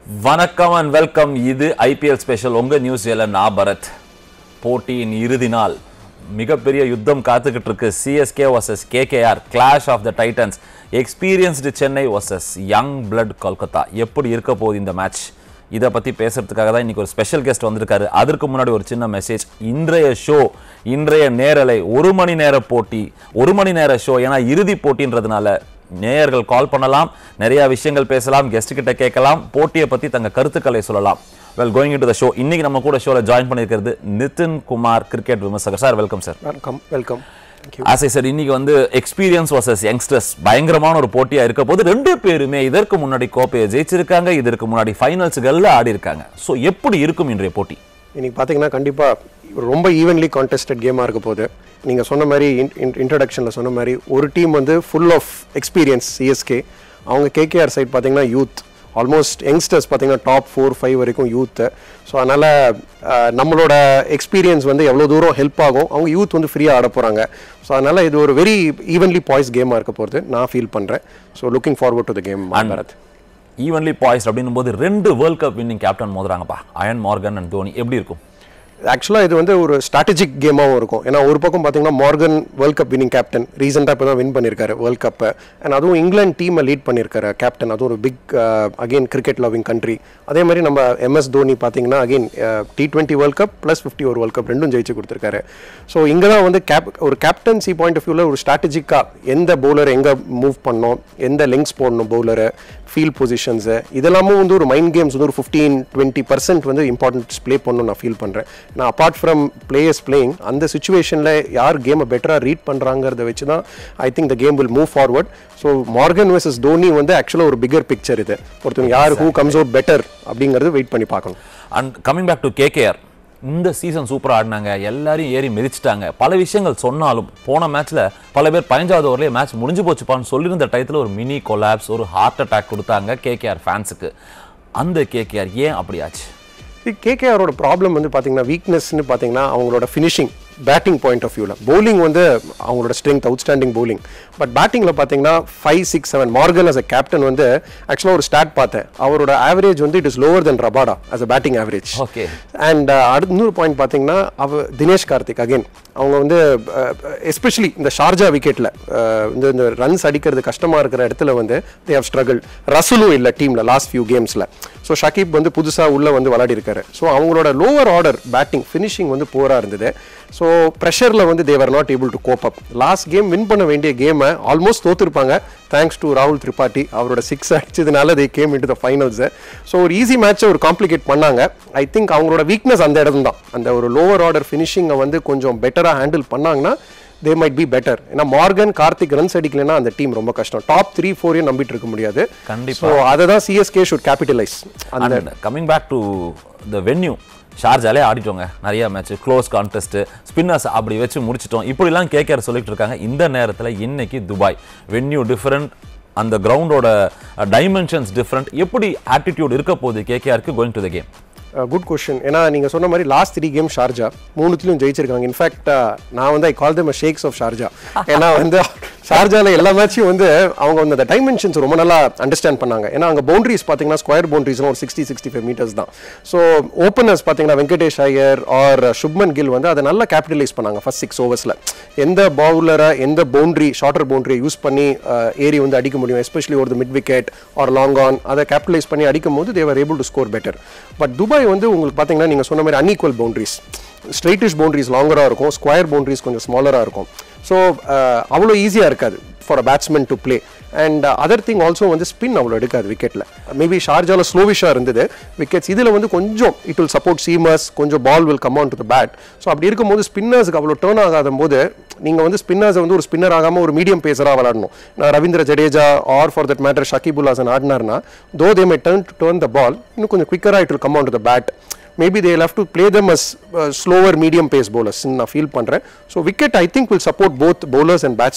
வணக்கம் and welcome இது IPL special உங்க நியூஸ் ஏல நான் பரத் போட்டியின் இறுதி நாள் மிகப்பெரிய யுத்தம் காத்துக்கிட்டு இருக்கு CSK versus KKR clash of the titans experienced Chennai versus young blood Kolkata எப்படி இருக்க போகுது இந்த மேட்ச் இதை பற்றி பேசுறதுக்காக தான் இன்னைக்கு ஒரு ஸ்பெஷல் கெஸ்ட் வந்திருக்காரு அதற்கு முன்னாடி ஒரு சின்ன மெசேஜ் இன்றைய ஷோ இன்றைய நேரலை ஒரு மணி நேர போட்டி ஒரு மணி நேர ஷோ ஏன்னா இறுதி போட்டின்றதுனால நேயர்கள் கால் பண்ணலாம் நிறைய விஷயங்கள் பேசலாம் கெஸ்ட் கிட்ட கேட்கலாம் போட்டியை பத்தி தங்க கருத்துக்களை சொல்லலாம் well going to the show இன்னைக்கு நம்ம கூட ஷோல ஜாயின் பண்ணியிருக்கிறது நிதின் குமார் கிரிக்கெட் விமர்சகர் sir welcome sir welcome welcome thank you as I sir இன்னைக்கு வந்து எக்ஸ்பீரியன்ஸ் வர்சஸ் யங்ஸ்டர்ஸ் பயங்கரமான ஒரு போட்டியா இருக்க போது ரெண்டு பேருமே இதற்கு முன்னாடி கோப்பையை ஜெயிச்சிருக்காங்க இதற்கு முன்னாடி ஃபைனல்ஸ்கள்ல ஆடி இருக்காங்க ஸோ எப்படி இருக்கும் இன்றைய போட்டி இன்னைக்கு பார்த்தீங்கன்னா கண்டிப்பாக ரொம்ப ஈவன்லி கான்டெஸ்டட் கேமாக இருக்க போகுது நீங்கள் சொன்ன மாதிரி இன்ட்ரடக்ஷனில் சொன்ன மாதிரி ஒரு டீம் வந்து ஃபுல் ஆஃப் எக்ஸ்பீரியன்ஸ் சிஎஸ்கே அவங்க கேகேஆர் சைட் பார்த்தீங்கன்னா யூத் ஆல்மோஸ்ட் யங்ஸ்டர்ஸ் பார்த்தீங்கன்னா டாப் ஃபோர் ஃபைவ் வரைக்கும் யூத்து ஸோ அதனால் நம்மளோட எக்ஸ்பீரியன்ஸ் வந்து எவ்வளோ தூரம் ஹெல்ப் ஆகும் அவங்க யூத் வந்து ஃப்ரீயாக ஆட போகிறாங்க ஸோ அதனால் இது ஒரு வெரி ஈவன்லி பாய்ஸ் கேமாக இருக்க போகிறது நான் ஃபீல் பண்ணுறேன் so looking forward to the game Bharath evenly poised அப்படின்னும் போது ரெண்டு வேர்ல்ட் கப் வின்னிங் கேப்டன் மோதுறாங்கப்பா அயன் மார்கன் அண்ட் தோனி எப்படி இருக்கும் ஆக்சுவலாக இது வந்து ஒரு ஸ்ட்ராட்டஜிக் கேமாகவும் இருக்கும் ஏன்னா ஒரு பக்கம் பார்த்தீங்கன்னா Morgan world cup winning captain ரீசெண்டாக இப்போ தான் வின் பண்ணியிருக்காரு வேர்ல்ட் கப்பை அண்ட் அதுவும் இங்கிலாந்து டீமை லீட் பண்ணியிருக்காரு கேப்டன் அதுவும் ஒரு big again cricket loving country அதே மாதிரி நம்ம எம்எஸ் தோனி பார்த்தீங்கன்னா again T twenty world cup plus fifty ஒரு வேர்ல்ட் கப் ரெண்டும் ஜெயிச்சு கொடுத்துருக்காரு ஸோ இங்கே தான் வந்து கேப் ஒரு கேப்டன்சி பாயிண்ட் ஆஃப் வியூவில் ஒரு ஸ்ட்ராட்டஜிக்காக எந்த பவுலர் எங்கே மூவ் பண்ணணும் எந்த லிங்க்ஸ் போடணும் பவுலரை ஃபீல் பொசிஷன்ஸு இதெல்லாமும் வந்து ஒரு மைண்ட் கேம்ஸ் வந்து ஒரு ஃபிஃப்டீன் டுவெண்ட்டி பர்சன்ட் வந்து இம்பார்ட்டன்ஸ் ப்ளே பண்ணணும் நான் ஃபீல் பண்ணுறேன் நான் அப்பார்ட் ஃப்ரம் பிளேயர்ஸ் பிளேயிங் அந்த சுச்சுவேஷனில் யார் கேமை பெட்டராக ரீட் பண்ணுறாங்கிறத வச்சு தான் I think the game will move forward so Morgan versus Dhoni வந்து ஆக்சுவலாக ஒரு பிகர் பிக்சர் இது ஒருத்தவங்க யார் ஹூ கம்ஸ் அவுட் பெட்டர் அப்படிங்கிறது வெயிட் பண்ணி பார்க்கணும் and coming back to KKR இந்த சீசன் சூப்பரா ஆடினாங்க எல்லாரையும் ஏறி மிதிச்சிட்டாங்க பல விஷயங்கள் சொன்னாலும் போன மேட்ச்ல பல பேர் பதினஞ்சாவது ஓவர்லேயே மேட்ச் முடிஞ்சு போச்சுப்பான்னு சொல்லியிருந்த டயத்தில் ஒரு மினி கொலாப்ஸ் ஒரு ஹார்ட் அட்டாக் கொடுத்தாங்க கேகேஆர் ஃபேன்ஸுக்கு அந்த கேகேஆர் ஏன் அப்படி ஆச்சு கேகேஆரோட ப்ராப்ளம் வந்து பார்த்தீங்கன்னா வீக்னஸ்னு பார்த்தீங்கன்னா அவங்களோட ஃபினிஷிங் பேட்டிங் பாயிண்ட் ஆஃப் வியூவில் bowling வந்து அவங்களோட ஸ்ட்ரென்த் அவுட்ஸ்டாண்டிங் bowling பட் பேட்டிங்கில் பார்த்தீங்கன்னா five six seven Morgan as a captain வந்து ஆக்சுவலாக ஒரு ஸ்டாட் பார்த்தேன் அவரோட ஆவரேஜ் வந்து it is lower then Rabada as a batting average okay and அடுத்த இன்னொரு பாயிண்ட் பார்த்தீங்கன்னா அவ தினேஷ் கார்த்திக் அகைன் அவங்க வந்து எஸ்பெஷலி இந்த ஷார்ஜா விக்கெட்டில் இந்த இந்த ரன்ஸ் அடிக்கிறது கஷ்டமாக இருக்கிற இடத்துல வந்து தே ஹவ் ஸ்ட்ரகிள் ரசலும் இல்லை டீமில் லாஸ்ட் ஃபியூ கேம்ஸில் ஸோ ஷக்கீப் வந்து புதுசாக உள்ளே வந்து விளையாடி இருக்காரு ஸோ அவங்களோட லோவர் ஆர்டர் பேட்டிங் ஃபினிஷிங் வந்து போராக இருந்தது ஸோ ப்ரெஷரில் வந்து they're not able to cope up last game win பண்ண வேண்டிய கேமை ஆல்மோஸ்ட் தோத்துருப்பாங்க தேங்க்ஸ் டு ராகுல் திரிபாட்டி அவரோட சிக்ஸ் அடிச்சதுனால they game into the finals so ஒரு ஈஸி மேட்சை ஒரு காம்ப்ளிகேட் பண்ணாங்க ஐ திங்க் அவங்களோட வீக்னஸ் அந்த இடம் தான் அந்த ஒரு லோவர் ஆர்டர் ஃபினிஷிங்கை வந்து கொஞ்சம் பெட்டராக ஹேண்டில் பண்ணாங்கன்னா தே மைட் பி பெட்டர் ஏன்னா மார்கன் கார்த்திக் ரன்ஸ் அடிக்கலைன்னா அந்த டீம் ரொம்ப கஷ்டம் டாப் த்ரீ ஃபோரையும் நம்பிட்டு இருக்க முடியாது கண்டிப்பா. ஸோ அதை தான் சிஎஸ்கே ஷுட் கேபிட்டலைஸ் அந்த and coming back to the venue ஷார்ஜாலே ஆடிட்டோங்க நிறைய மேட்ச் க்ளோஸ் கான்டெஸ்ட் ஸ்பின்னர்ஸ் அப்படி வச்சு முடிச்சிட்டோம் இப்படிலாம் கேகேஆர் சொல்லிட்டு இருக்காங்க இந்த நேரத்தில் இன்னைக்கு துபாய் வென்யூ டிஃப்ரெண்ட் அந்த கிரவுண்டோட டைமென்ஷன்ஸ் டிஃப்ரெண்ட் எப்படி ஆட்டிடியூட் இருக்க போகுது கேகேஆருக்கு going to the game good question ஏன்னா நீங்கள் சொன்ன மாதிரி லாஸ்ட் த்ரீ கேம் ஷார்ஜா மூணுத்துலையும் ஜெயிச்சிருக்காங்க இன்ஃபேக்ட் நான் வந்து I call them sheikhs of Sharjah ஏன்னா வந்து ஷார்ஜால எல்லா மேட்சையும் வந்து அவங்க வந்து அந்த டைமென்ஷன்ஸ் ரொம்ப நல்லா அண்டர்ஸ்டாண்ட் பண்ணாங்க ஏன்னா அங்கே பவுண்டரிஸ் பார்த்தீங்கன்னா ஸ்கொயர் பவுண்டரிஸ்லாம் ஒரு சிக்ஸ்டி சிக்ஸ்டி ஃபைவ் மீட்டர்ஸ் தான் ஸோ ஓப்பனர்ஸ் பார்த்தீங்கன்னா வெங்கடேஷ் ஐயர் ஆர் சுப்மன் கில் வந்து அதை நல்லா கேபிட்டலைஸ் பண்ணாங்க ஃபர்ஸ்ட் சிக்ஸ் ஓவர்ஸில் எந்த பவுலரை எந்த பவுண்டரி ஷார்ட்டர் பவுண்டரியை யூஸ் பண்ணி அஹ், ஏரி வந்து அடிக்க முடியும் எஸ்பெஷலி ஒரு mid wicket or long on அதை கேபிட்டலைஸ் பண்ணி அடிக்கும் போது they're able to score better but Dubai வந்து உங்களுக்கு பார்த்தீங்கன்னா நீங்கள் சொன்ன மாதிரி அன்ஈக்குவல் பவுண்டரிஸ் ஸ்ட்ரைட்டிஷ் பவுண்டரிஸ் லாங்கராக இருக்கும் ஸ்கொயர் பவுண்டரிஸ் கொஞ்சம் ஸ்மாலராக இருக்கும் ஸோ அவ்வளோ ஈஸியாக இருக்காது for a batsman to play and other thing also வந்து ஸ்பின் அவ்வளோ எடுக்காது விக்கெட்டில் மேபி ஷார்ஜாவில் ஸ்லோவிஷாக இருந்தது விக்கெட்ஸ் இதில் வந்து கொஞ்சம் இட் வில் சப்போர்ட் சீமர்ஸ் கொஞ்சம் ball will come on to the bat so அப்படி இருக்கும்போது ஸ்பின்னர்ஸுக்கு அவ்வளோ டேர்ன் ஆகாத போது நீங்கள் வந்து ஸ்பின்னர்ஸை வந்து ஒரு ஸ்பின்னர் ஆகாமல் ஒரு மீடியம் பேசராக விளாடணும் நான் Ravindra Jadeja or for that matter Shakibul Hasan ஆடினார்னா though they may turn to turn the ball இன்னும் கொஞ்சம் குவிக்கராக it will come on to the bat maybe they love to play them as slower medium pace bowlers நான் feel பண்ணுறேன் so wicket I think will support both bowlers and batsmen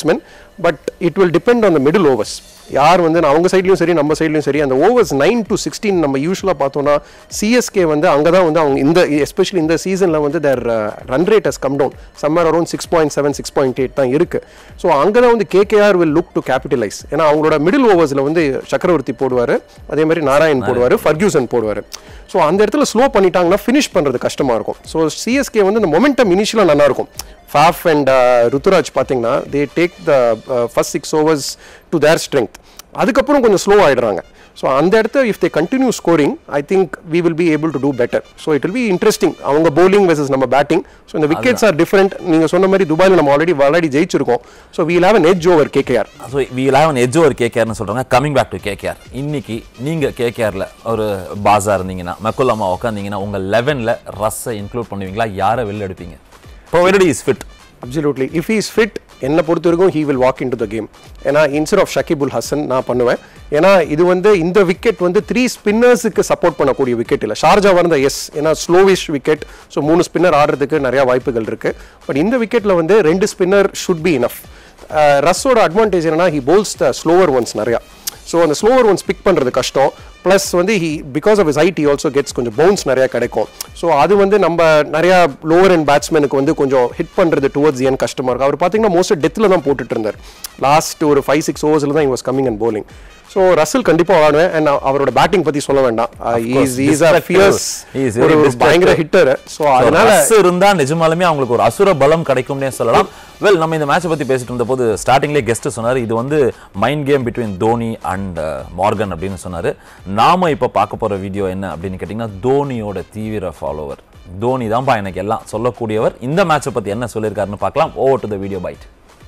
but it will depend on the middle overs யார் வந்து அவங்க சைட்லையும் சரி நம்ம சைட்லையும் சரி அந்த overs nine to sixteen நம்ம யூஸ்வலாக பார்த்தோம்னா சிஎஸ்கே வந்து அங்கே தான் வந்து அவங்க இந்த எஸ்பெஷலி இந்த சீசனில் வந்து their run rate has come down somewhere around six point seven six point eight தான் இருக்குது ஸோ அங்கே தான் வந்து KKR will look to capitalise ஏன்னா அவங்களோட மிடில் ஓவர்ஸில் வந்து சக்கரவர்த்தி போடுவார் அதே மாதிரி நாராயண் போடுவார் ஃபர்கியூசன் போடுவார் ஸோ அந்த இடத்துல ஸ்லோ பண்ணிட்டாங்கன்னா ஃபினிஷ் பண்ணுறது கஷ்டமாக இருக்கும் ஸோ சிஎஸ்கே வந்து இந்த மொமெண்டம் இனிஷியலாக நல்லா இருக்கும் ஃபாஃப் அண்ட் ருத்துராஜ் பார்த்தீங்கன்னா they take the first six overs to their strength அதுக்கப்புறம் கொஞ்சம் ஸ்லோ ஆயிடுறாங்க ஸோ அந்த இடத்த if they continue scoring I think we will be able to do better so it will be interesting அவங்க bowling versus நம்ம batting so இந்த wickets are different நீங்கள் சொன்ன மாதிரி துபாயில் நம்ம ஆல்ரெடி விளையாடி ஜெயிச்சிருக்கோம் so we'll have an edge over KKR so we லெவன் எஜ் ஒரு கேகேஆர்னு சொல்கிறாங்க கமிங் பேக் டு கேகேஆர் இன்னைக்கு நீங்கள் கேகேஆரில் ஒரு பாஸாக இருந்தீங்கன்னா மக்குல் அம்மா உட்காந்தீங்கன்னா உங்கள் லெவனில் ரஸ்ஸை இன்க்ளூட் பண்ணுவீங்களா யாரை வெளில எடுப்பீங்க provided is fit absolutely if is fit என்னை பொறுத்த வரைக்கும் he will walk in to the game ஏன்னா இன்ஸ்டெட் ஆஃப் ஷகிபுல் ஹசன் நான் பண்ணுவேன் ஏன்னா இது வந்து இந்த விக்கெட் வந்து த்ரீ ஸ்பின்னர்ஸுக்கு சப்போர்ட் பண்ணக்கூடிய விக்கெட் இல்லை ஷார்ஜா வந்த எஸ் ஏன்னா ஸ்லோவிஷ் விக்கெட் ஸோ மூணு ஸ்பின்னர் ஆடுறதுக்கு நிறையா வாய்ப்புகள் இருக்கு பட் இந்த விக்கெட்டில் வந்து ரெண்டு ஸ்பின்னர் ஷுட் பி இனஃப் ரஸ்ஸோட அட்வான்டேஜ் என்னன்னா he bowls the slower once நிறையா ஸோ அந்த ஸ்லோவர் ஒன்ஸ் பிக் பண்ணுறது கஷ்டம் ப்ளஸ் வந்து he because of his height he also gets கொஞ்சம் பவுன்ஸ் நிறையா கிடைக்கும் ஸோ அது வந்து நம்ம நிறையா லோவர் அண்ட் பேட்ஸ்மேனுக்கு வந்து கொஞ்சம் ஹிட் பண்ணுறது டுவர்ட்ஸ் ஏன் கஷ்டமாக இருக்கும் அவர் பார்த்தீங்கன்னா மோஸ்ட் டெத்தில் தான் போட்டுட்டு இருந்தார் லாஸ்ட் ஒரு ஃபைவ் சிக்ஸ் ஓவர்ஸில் தான் was coming and bowling so Russell கண்டிப்பாக ஆடுவேன் அண்ட் அவரோட பேட்டிங் பற்றி சொல்ல வேண்டாம் is is a fierce He is very ஒரு ஒரு destructive. பயங்கர ஹிட்டர் ஸோ அதனால ரஸ் இருந்தா நிஜமாலுமே அவங்களுக்கு ஒரு அசுர பலம் கிடைக்கும்னே சொல்லலாம் வெல் நம்ம இந்த மேட்சை பத்தி பேசிட்டு இருந்த போது ஸ்டார்டிங்லேயே கெஸ்ட் சொன்னாரு இது வந்து mind game between Dhoni and Morgan அப்படின்னு சொன்னாரு நாம இப்ப பார்க்க போற வீடியோ என்ன அப்படின்னு கேட்டிங்கன்னா தோனியோட தீவிர ஃபாலோவர் தோனி தான்ப்பா எனக்கு எல்லாம் சொல்லக்கூடியவர் இந்த மேட்சை பத்தி என்ன சொல்லியிருக்காருன்னு பார்க்கலாம் over to the video byte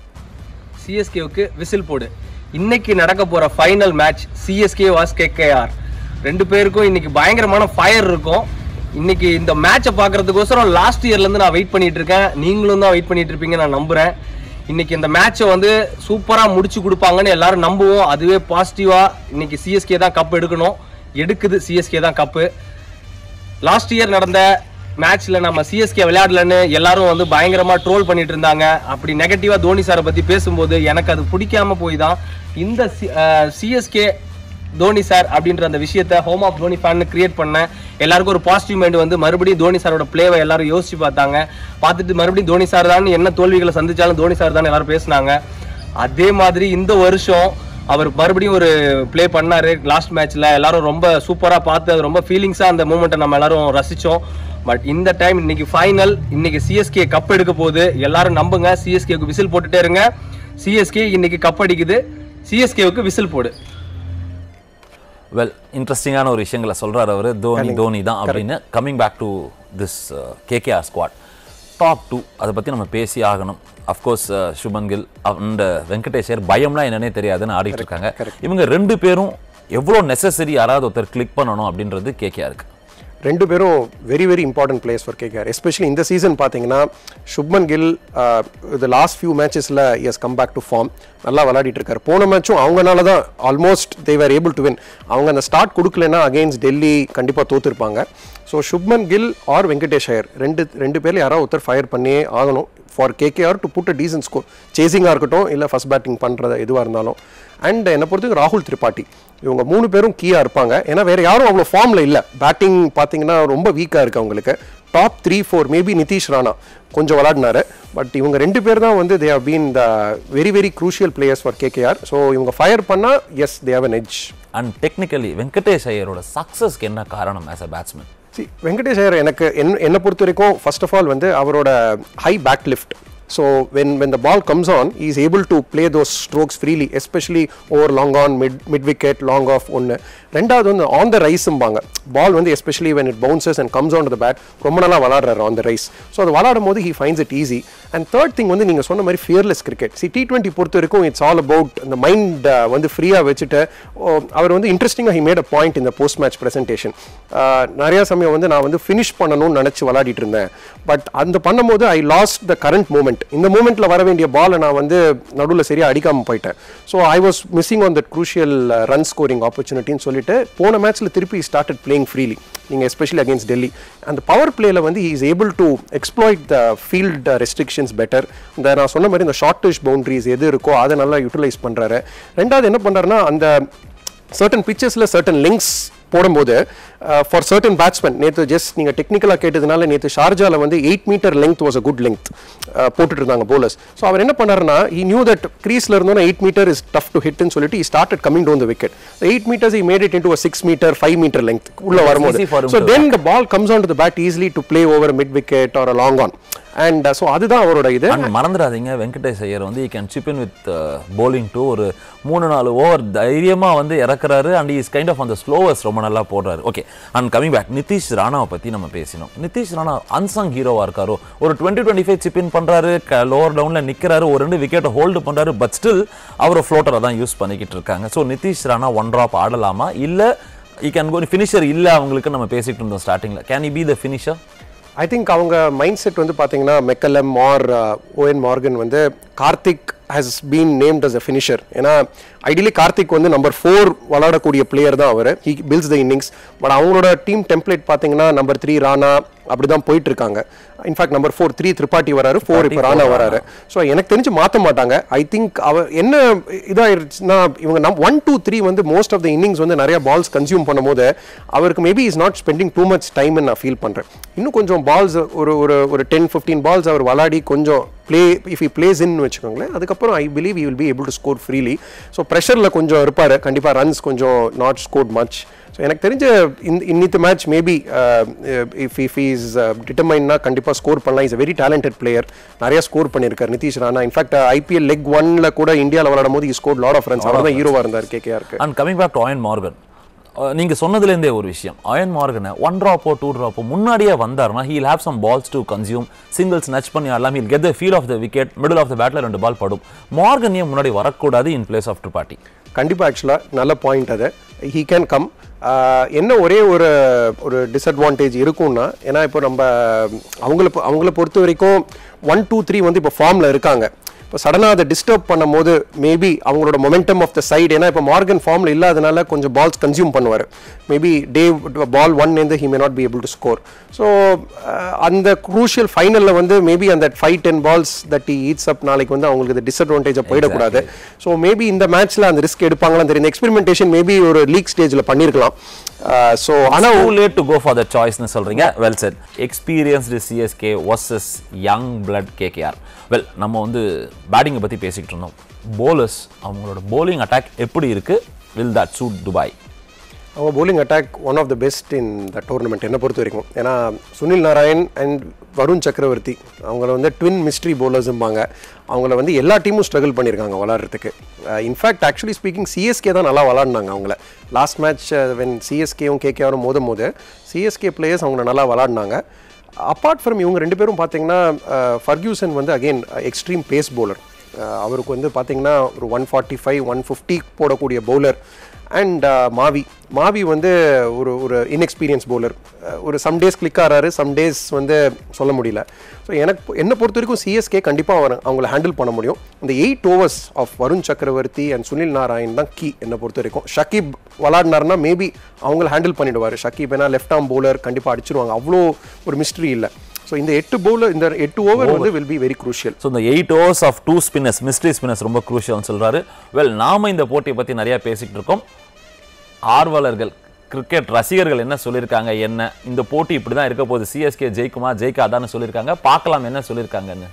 சிஎஸ்கேவுக்கு விசில் போடு இன்னைக்கு நடக்க போற final match CSK vs KKR ரெண்டு பேருக்கும் இன்னைக்கு பயங்கரமான ஃபயர் இருக்கும் இன்னைக்கு இந்த மேட்சை பார்க்கறதுக்கோசரம் லாஸ்ட் இயர்ல இருந்து நான் வெயிட் பண்ணிட்டு இருக்கேன் நீங்களும் தான் வெயிட் பண்ணிட்டு இருப்பீங்க நான் நம்புறேன் இன்னைக்கு இந்த மேட்சை வந்து சூப்பரா முடிச்சு கொடுப்பாங்கன்னு எல்லாரும் நம்புவோம் அதுவே பாசிட்டிவா இன்னைக்கு சிஎஸ்கே தான் கப் எடுக்கணும் எடுக்குது சிஎஸ்கே தான் கப்பு லாஸ்ட் இயர் நடந்த மேட்ச்ல நம்ம சிஎஸ்கே விளையாடலன்னு எல்லாரும் வந்து பயங்கரமா ட்ரோல் பண்ணிட்டு இருந்தாங்க அப்படி நெகட்டிவா தோனி சாரை பத்தி பேசும்போது எனக்கு அது பிடிக்காம போய் தான் இந்த சிஎஸ்கே தோனி சார் அப்படின்ற அந்த விஷயத்த home of Dhoni fan create பண்ணேன் எல்லாருக்கும் ஒரு பாசிட்டிவ் மைண்ட் வந்து மறுபடியும் தோனி சாரோட பிளேவை எல்லாரும் யோசிச்சு பார்த்தாங்க பார்த்துட்டு மறுபடியும் தோனி சார் தான் என்ன தோல்விகளை சந்திச்சாலும் தோனி சார் தான் எல்லாரும் பேசுனாங்க அதே மாதிரி இந்த வருஷம் அவர் மறுபடியும் ஒரு ப்ளே பண்ணாரு லாஸ்ட் மேட்ச்ல எல்லாரும் ரொம்ப சூப்பரா பார்த்து அது ரொம்ப ஃபீலிங்ஸா அந்த மூமெண்ட்டை நம்ம எல்லாரும் ரசிச்சோம் பட் இந்த டைம் இன்னைக்கு ஃபைனல் இன்னைக்கு சிஎஸ்கே கப் எடுக்க போகுது எல்லாரும் நம்புங்க சிஎஸ்கேக்கு விசில் போட்டுட்டே இருங்க சிஎஸ்கே இன்னைக்கு கப் அடிக்குது சிஎஸ்கேவுக்கு விசில் போடு வெல் இன்ட்ரெஸ்டிங்கான ஒரு விஷயங்களை சொல்றாரு அவரு தோனி தோனி தான் அப்படின்னு coming back to this KKR squad top two அதை பற்றி நம்ம பேசி ஆகணும் அஃப்கோர்ஸ் சுபன் கில் அண்ட் வெங்கடேஷர் பயம்லாம் என்னன்னே தெரியாதுன்னு ஆடிட்டு இருக்காங்க இவங்க ரெண்டு பேரும் எவ்வளோ நெசசரி யாராவது ஒருத்தர் கிளிக் பண்ணணும் அப்படின்றது கேகேஆருக்கு ரெண்டு பேரும் very very important players for KKR especially இந்த சீசன் பார்த்தீங்கன்னா சுப்மன் கில் இது லாஸ்ட் ஃபியூ மேட்சஸில் is come back to form நல்லா விளையாடிட்டு இருக்காரு போன மேட்சும் அவங்கனால தான் almost they were able to win அவங்க அந்த ஸ்டார்ட் கொடுக்கலன்னா அகெயின்ஸ்ட் டெல்லி கண்டிப்பாக தோத்துருப்பாங்க ஸோ சுப்மன் கில் ஆர் வெங்கடேஷ் ஐயர் ரெண்டு ரெண்டு பேர்ல யாராவது ஒருத்தர் ஃபயர் பண்ணியே ஆகணும் for KKR to put a decent score சேசிங்காக இருக்கட்டும் இல்லை ஃபர்ஸ்ட் பேட்டிங் பண்ணுறது எதுவாக இருந்தாலும் அண்ட் என்னை பொறுத்தவரைக்கும் ராகுல் திரிபாட்டி இவங்க மூணு பேரும் கீயாக இருப்பாங்க ஏன்னா வேற யாரும் அவ்வளோ ஃபார்மில் இல்லை பேட்டிங் பார்த்தீங்கன்னா ரொம்ப வீக்காக இருக்கு அவங்களுக்கு top three four maybe Nitish Rana கொஞ்சம் விளாடினாரு பட் இவங்க ரெண்டு பேர் தான் வந்து they have been the very very crucial players for KKR so இவங்க ஃபயர் பண்ணால் is they have an edge and technically Venkatesh ஐயரோட சக்ஸஸ்க்கு என்ன காரணம் as a batsman see Venkatesh Iyer எனக்கு என் என்னை பொறுத்த வரைக்கும் ஃபர்ஸ்ட் ஆஃப் ஆல் வந்து அவரோட high back lift so when when the ball comes on is able to play those strokes freely especially over long on mid mid wicket long off ஒன்று ரெண்டாவது வந்து ஆன் த ரைஸும்பாங்க ball வந்து especially when it bounces and comes on the bat ரொம்ப நல்லா விளாடுறாரு on the rise so அது விளாடும் போது he finds it easy and third thing வந்து நீங்கள் சொன்ன மாதிரி fearless cricket C T twenty பொறுத்த வரைக்கும் இட்ஸ் ஆல் அபவுட் இந்த மைண்ட் வந்து ஃப்ரீயாக வச்சுட்டு ஓ, அவர் வந்து இன்ட்ரெஸ்டிங்காக ஹி மேட் அ பாயிண்ட் இந்த போஸ்ட் மேட்ச் ப்ரெசன்டேஷன் நிறைய சமயம் வந்து நான் வந்து ஃபினிஷ் பண்ணணும்னு நினச்சி விளையாடிட்டு இருந்தேன் பட் அந்த பண்ணும்போது I lost the current moment moment இந்த மூமெண்ட்ல வர வேண்டிய பாலை நான் வந்து நடுவில் சரியா அடிக்காம போயிட்டேன் so I was missing on that crucial run scoring ஆப்பர்ச்சுனிட்டின்னு சொல்லிட்டு போன மேட்ச்ல திருப்பி ஸ்டார்டட் பிளேயிங் ஃப்ரீலி நீங்கள் எஸ்பெஷலி அகேன்ஸ்ட் டெல்லி அந்த பவர் பிளேல வந்து is able to exploit the field restrictions better இந்த நான் சொன்ன மாதிரி இந்த ஷார்ட்டிஷ் பவுண்டரிஸ் எது இருக்கோ அதை நல்லா யூட்டிலைஸ் பண்றாரு ரெண்டாவது என்ன பண்றாருன்னா அந்த சர்டன் பிச்சர்ஸில் சர்டன் லிங்க்ஸ் போடும்போது ஃபார் சர்டன் பேட்ஸ்மேன் நேற்று ஜஸ்ட் நீங்கள் டெக்னிக்கலாக கேட்டதுனால நேற்று ஷார்ஜாவில் வந்து eight metre length was a good length போட்டுட்டு இருந்தாங்க bowlers ஸோ அவர் என்ன பண்ணாருன்னா he knew that creaseல இருந்தோன்னா eight metre is tough to ஹிட்னு சொல்லிட்டு he started coming down the wicket eight metres he made it into a six metre five metre length உள்ள வரும்போது easy for him so to- then the ball comes onto the bat easily to play over a mid wicket or a long on and so அதுதான் அவரோட இது and மறந்துடாதீங்க வெங்கடேஷ் ஐயர் வந்து he can chip in with bowling too ஒரு மூணு நாலு over தைரியமா வந்து இறக்குறாரு அண்ட் இஸ் கைண்ட் ஆஃப் அந்த ஸ்லோவர்ஸ் ரொம்ப நல்லா போடுறாரு okay and coming back Nitish ராணாவை பத்தி நம்ம பேசினோம் நிதிஷ் ராணா அன்சங் ஹீரோவா இருக்காரோ ஒரு twenty twenty five chip in பண்றாரு லோவர் டவுன்ல நிக்கிறாரு ஒரு ரெண்டு விக்கெட்டை ஹோல்டு பண்றாரு பட் ஸ்டில் அவர் ஃப்ளோட்டரை தான் யூஸ் பண்ணிக்கிட்டு இருக்காங்க so Nitish Rana one drop ஆடலாமா இல்ல ஈ கேன் கோ ஃபினிஷர் இல்ல அவங்களுக்கு நம்ம பேசிட்டு இருந்தோம் ஸ்டார்டிங்ல can he be the finisher I think அவங்க மைண்ட் செட் வந்து பார்த்தீங்கன்னா மெக்கலம் ஆர் ஓஎன் மார்கன் வந்து Karthik has been named as a finisher ஏன்னா ஐடியலி கார்த்திக் வந்து நம்பர் ஃபோர் விளாடக்கூடிய பிளேயர் தான் அவர் he builds the innings but அவங்களோட டீம் டெம்ப்ளேட் பார்த்தீங்கன்னா நம்பர் த்ரீ ராணா அப்படி தான் போயிட்டு இருக்காங்க in fact number four three Tripathi வராரு ஃபோர் இப்போ ராணா வராரு ஸோ எனக்கு தெரிஞ்சு மாற்ற மாட்டாங்க ஐ திங்க் அவர் என்ன இதாயிருச்சுன்னா இவங்க நம் ஒன் டூ த்ரீ வந்து மோஸ்ட் ஆஃப் த இன்னிங்ஸ் வந்து நிறைய பால்ஸ் கன்சியூம் பண்ணும்போது அவருக்கு maybe is not spending too much டைம்னு நான் ஃபீல் பண்ணுறேன் இன்னும் கொஞ்சம் பால்ஸ் ஒரு ஒரு ஒரு டென் ஃபிஃப்டீன் பால்ஸ் அவர் விளாடி கொஞ்சம் play if he plays in வச்சுக்கோங்களேன் அதுக்கப்புறம் I believe you will be able to score freely so ப்ரெஷரில் கொஞ்சம் இருப்பார் கண்டிப்பாக ரன்ஸ் கொஞ்சம் நாட் ஸ்கோர்ட் மச் ஸோ எனக்கு தெரிஞ்ச இந்த இன்னித்த match maybe if if is டிட்டர்மைன்னா கண்டிப்பாக ஸ்கோர் பண்ணலாம் is a very talented player நிறைய ஸ்கோர் பண்ணியிருக்காரு Nitish Rana in fact IPL leg ஒன்ல கூட இந்தியாவில் விளையாடும் போது ஸ்கோர் லாட் ஆஃப் ரன்ஸ் அவர் தான் ஹீரோவாக இருந்தார் கேகேஆருக்கு and coming back to Eoin Morgan நீங்க சொன்னதுலேருந்தே ஒரு விஷயம் அயன் மார்கனை ஒன் ட்ராப்போ டூ ட்ராப்போ முன்னாடியே வந்தாருன்னா he'll have some balls to consume singles nudge பண்ணி ஆடலாம் he'll get the feel of the wicket middle of the பேட்டில் ரெண்டு பால் படும் மார்கன் ஏன் முன்னாடி வரக்கூடாது இன் பிளேஸ் ஆஃப் ட்ரிபாட்டி கண்டிப்பாக ஆக்சுவலாக நல்ல பாயிண்ட் அது ஹீ கேன் கம் என்ன ஒரே ஒரு ஒரு டிஸ்அட்வான்டேஜ் இருக்கும்னா ஏன்னா இப்போ நம்ம அவங்கள பொ- அவங்கள பொறுத்த வரைக்கும் ஒன் டூ த்ரீ வந்து இப்போ ஃபார்மில் இருக்காங்க இப்போ சடனாக அதை டிஸ்டர்ப் பண்ணும்போது மேபி அவங்களோட மொமெண்டம் ஆஃப் த சைடு ஏன்னா இப்போ மார்கன் ஃபார்மில் இல்லாதனால கொஞ்சம் பால்ஸ் கன்சியூம் பண்ணுவார் மேபி டே பால் ஒன் இருந்து he may not be able to score so அந்த குரூஷியல் ஃபைனலில் வந்து மேபி அந்த five ten balls that he eats up நாளைக்கு வந்து அவங்களுக்கு இது டிஸ்அட்வான்டேஜாக போயிடக்கூடாது ஸோ மேபி இந்த மேட்ச்ல அந்த ரிஸ்க் எடுப்பாங்களான்னு தெரியும் எக்ஸ்பெரிமெண்டேஷன் மேபி ஒரு லீக் ஸ்டேஜில் பண்ணியிருக்கலாம் ஸோ ஆனால் too late to go for the சாய்ஸ்னு சொல்றீங்க well set experienced CSK versus young blood KKR well நம்ம வந்து பேட்டிங்கை பற்றி பேசிக்கிட்டு இருந்தோம் போலர்ஸ் அவங்களோட bowling அட்டாக் எப்படி இருக்கு வில் தட் சூட் துபாய் அவங்க bowling attack one of the best in the tournament என்னை பொறுத்த வரைக்கும் ஏன்னா சுனில் நாராயண் அண்ட் வருண் சக்கரவர்த்தி அவங்கள வந்து ட்வின் மிஸ்ட்ரி போலர்ஸும்பாங்க அவங்கள வந்து எல்லா டீமும் ஸ்ட்ரகிள் பண்ணியிருக்காங்க விளாட்றதுக்கு இன்ஃபேக்ட் ஆக்சுவலி ஸ்பீக்கிங் சிஎஸ்கே தான் நல்லா விளாட்னாங்க அவங்கள லாஸ்ட் மேட்ச் வென் சிஎஸ்கேவும் கேகேஆரும் மோதும் போது சிஎஸ்கே பிளேயர்ஸ் அவங்கள நல்லா விளாட்னாங்க அப்பார்ட் ஃப்ரம் இவங்க ரெண்டு பேரும் பார்த்தீங்கன்னா ஃபர்கியூசன் வந்து அகெயின் எக்ஸ்ட்ரீம் பேஸ் bowler அஹ் அவருக்கு வந்து பார்த்தீங்கன்னா ஒரு one forty five one fifty போடக்கூடிய பவுலர் அண்ட் மாவி மாவி வந்து ஒரு ஒரு இன்எக்ஸ்பீரியன்ஸ் பவுலர் ஒரு சம் டேஸ் கிளிக் ஆறாரு சம் டேஸ் வந்து சொல்ல முடியல ஸோ எனக்கு என்னை பொறுத்த வரைக்கும் சிஎஸ்கே கண்டிப்பாக அவர் அவங்கள ஹேண்டில் பண்ண முடியும் இந்த எயிட் ஓவர்ஸ் ஆஃப் வருண் சக்கரவர்த்தி அண்ட் சுனில் நாராயண் தான் கீ என்னை பொறுத்த வரைக்கும் ஷக்கீப் விளாடினாருன்னா மேபி அவங்கள ஹேண்டில் பண்ணிடுவார் ஷக்கீப் ஏன்னா லெஃப்ட் ஆர்ம் பவுலர் கண்டிப்பாக அடிச்சிருவாங்க அவ்வளோ ஒரு மிஸ்ட்ரி இல்லை ஸோ இந்த எட்டு பவுலர் இந்த எட்டு ஓவர் வந்து will be very crucial so இந்த eight overs of two spinners mystery spinners ரொம்ப குரூஷியல்னு சொல்றாரு வெல் நாம இந்த போட்டியை பற்றி நிறைய பேசிக்கிட்டு இருக்கோம் ஆர்வலர்கள் கிரிக்கெட் ரசிகர்கள் என்ன சொல்லியிருக்காங்க என்ன இந்த போட்டி இப்படி தான் இருக்க போகுது சிஎஸ்கே ஜெயிக்குமா ஜெயிக்காதான்னு சொல்லியிருக்காங்க பார்க்கலாம் என்ன சொல்லியிருக்காங்கன்னு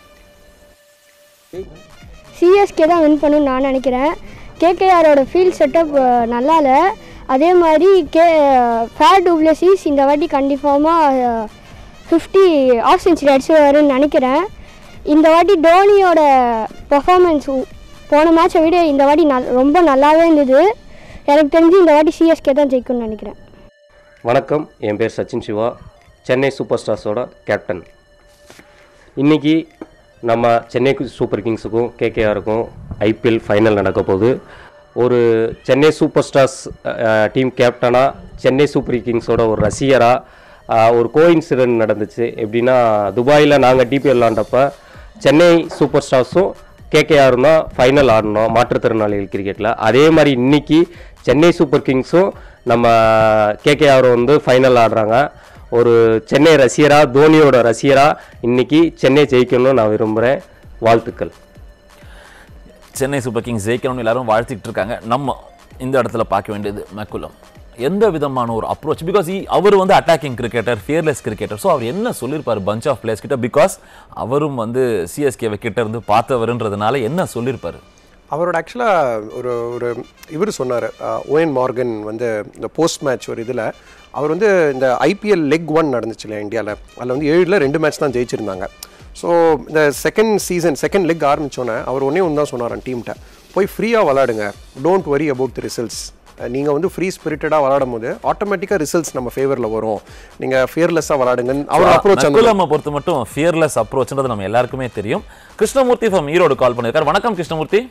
சிஎஸ்கே தான் வின் பண்ணுன்னு நான் நினைக்கிறேன் கேகேஆரோட ஃபீல்ட் செட்டப் நல்லா இல்லை அதே மாதிரி கே ஃபேர் டூப்ளசிஸ் இந்த வாட்டி கண்டிப்பாக ஃபிஃப்டி ஆஃப் செஞ்சுரி அடிச்சுருவாருன்னு நினைக்கிறேன் இந்த வாட்டி டோனியோட பெர்ஃபார்மன்ஸ் போன மேட்சை விட இந்த வாட்டி நல் ரொம்ப நல்லாவே இருந்தது எனக்கு தெரிஞ்சு இந்த வாட்டி சிஎஸ்கே தான் ஜெயிக்கும்னு நினைக்கிறேன் வணக்கம் என் பேர் சச்சின் சிவா சென்னை சூப்பர் ஸ்டார்ஸோட கேப்டன் இன்றைக்கி நம்ம சென்னை சூப்பர் கிங்ஸுக்கும் கேகேஆருக்கும் ஐபிஎல் ஃபைனல் நடக்க போகுது ஒரு சென்னை சூப்பர் ஸ்டார்ஸ் டீம் கேப்டனாக சென்னை சூப்பர் கிங்ஸோட ஒரு ரசிகராக ஒரு கோயின்சிடென்ட் நடந்துச்சு எப்படின்னா துபாயில் நாங்கள் டிபிஎல் விளாண்டப்ப சென்னை சூப்பர் ஸ்டார்ஸும் கேகேஆரும் தான் ஃபைனல் ஆடணும் மாற்றுத்திறனாளிகள் கிரிக்கெட்டில் அதே மாதிரி இன்னைக்கு சென்னை சூப்பர் கிங்ஸும் நம்ம கேகேஆரும் வந்து ஃபைனல் ஆடுறாங்க ஒரு சென்னை ரசிகராக தோனியோட ரசிகராக இன்னைக்கு சென்னை ஜெயிக்கணும்னு நான் விரும்புகிறேன் வாழ்த்துக்கள் சென்னை சூப்பர் கிங்ஸ் ஜெயிக்கணும்னு எல்லாரும் வாழ்த்திட்டு இருக்காங்க நம்ம இந்த இடத்துல பார்க்க வேண்டியது மெக்குலம் எந்த விதமான ஒரு அப்ரோச் பிகாஸ் அவர் வந்து attacking cricketer fearless cricketer so அவர் என்ன சொல்லியிருப்பார் பஞ்ச் ஆஃப் பிளேயர்ஸ் கிட்ட பிகாஸ் அவரும் வந்து சிஎஸ்கே கிட்ட இருந்து பார்த்தவருன்றதுனால என்ன சொல்லியிருப்பாரு அவரோட ஆக்சுவலாக ஒரு ஒரு இவர் சொன்னார் ஓஎன் மார்கன் வந்து இந்த போஸ்ட் மேட்ச் ஒரு இதில் அவர் வந்து இந்த ஐபிஎல் லெக் ஒன் நடந்துச்சு இல்லையா இந்தியாவில் அதில் வந்து ஏழில் ரெண்டு மேட்ச் தான் ஜெயிச்சிருந்தாங்க ஸோ இந்த செகண்ட் சீசன் செகண்ட் லெக் ஆரம்பிச்சோன்னே அவர் ஒன்றே ஒன்று தான் சொன்னாரான் டீம்கிட்ட போய் ஃப்ரீயாக விளாடுங்க don't worry about the results நீங்கள் வந்து ஃப்ரீ ஸ்பிரிட்டடாக விளாடும் போது ஆட்டோமேட்டிக்காக ரிசல்ட்ஸ் நம்ம ஃபேவரில் வரும் நீங்கள் ஃபியர்லெஸ்ஸாக விளாடுங்கன்னு அவர் அப்ரோச் அந்த நக்குலம்மை பொறுத்த மட்டும் ஃபியர்லெஸ் அப்ரோச்ன்றது நம்ம எல்லாருக்குமே தெரியும் கிருஷ்ணமூர்த்தி ஃப்ரம் ஈரோடு கால் பண்ணியிருக்காரு வணக்கம் கிருஷ்ணமூர்த்தி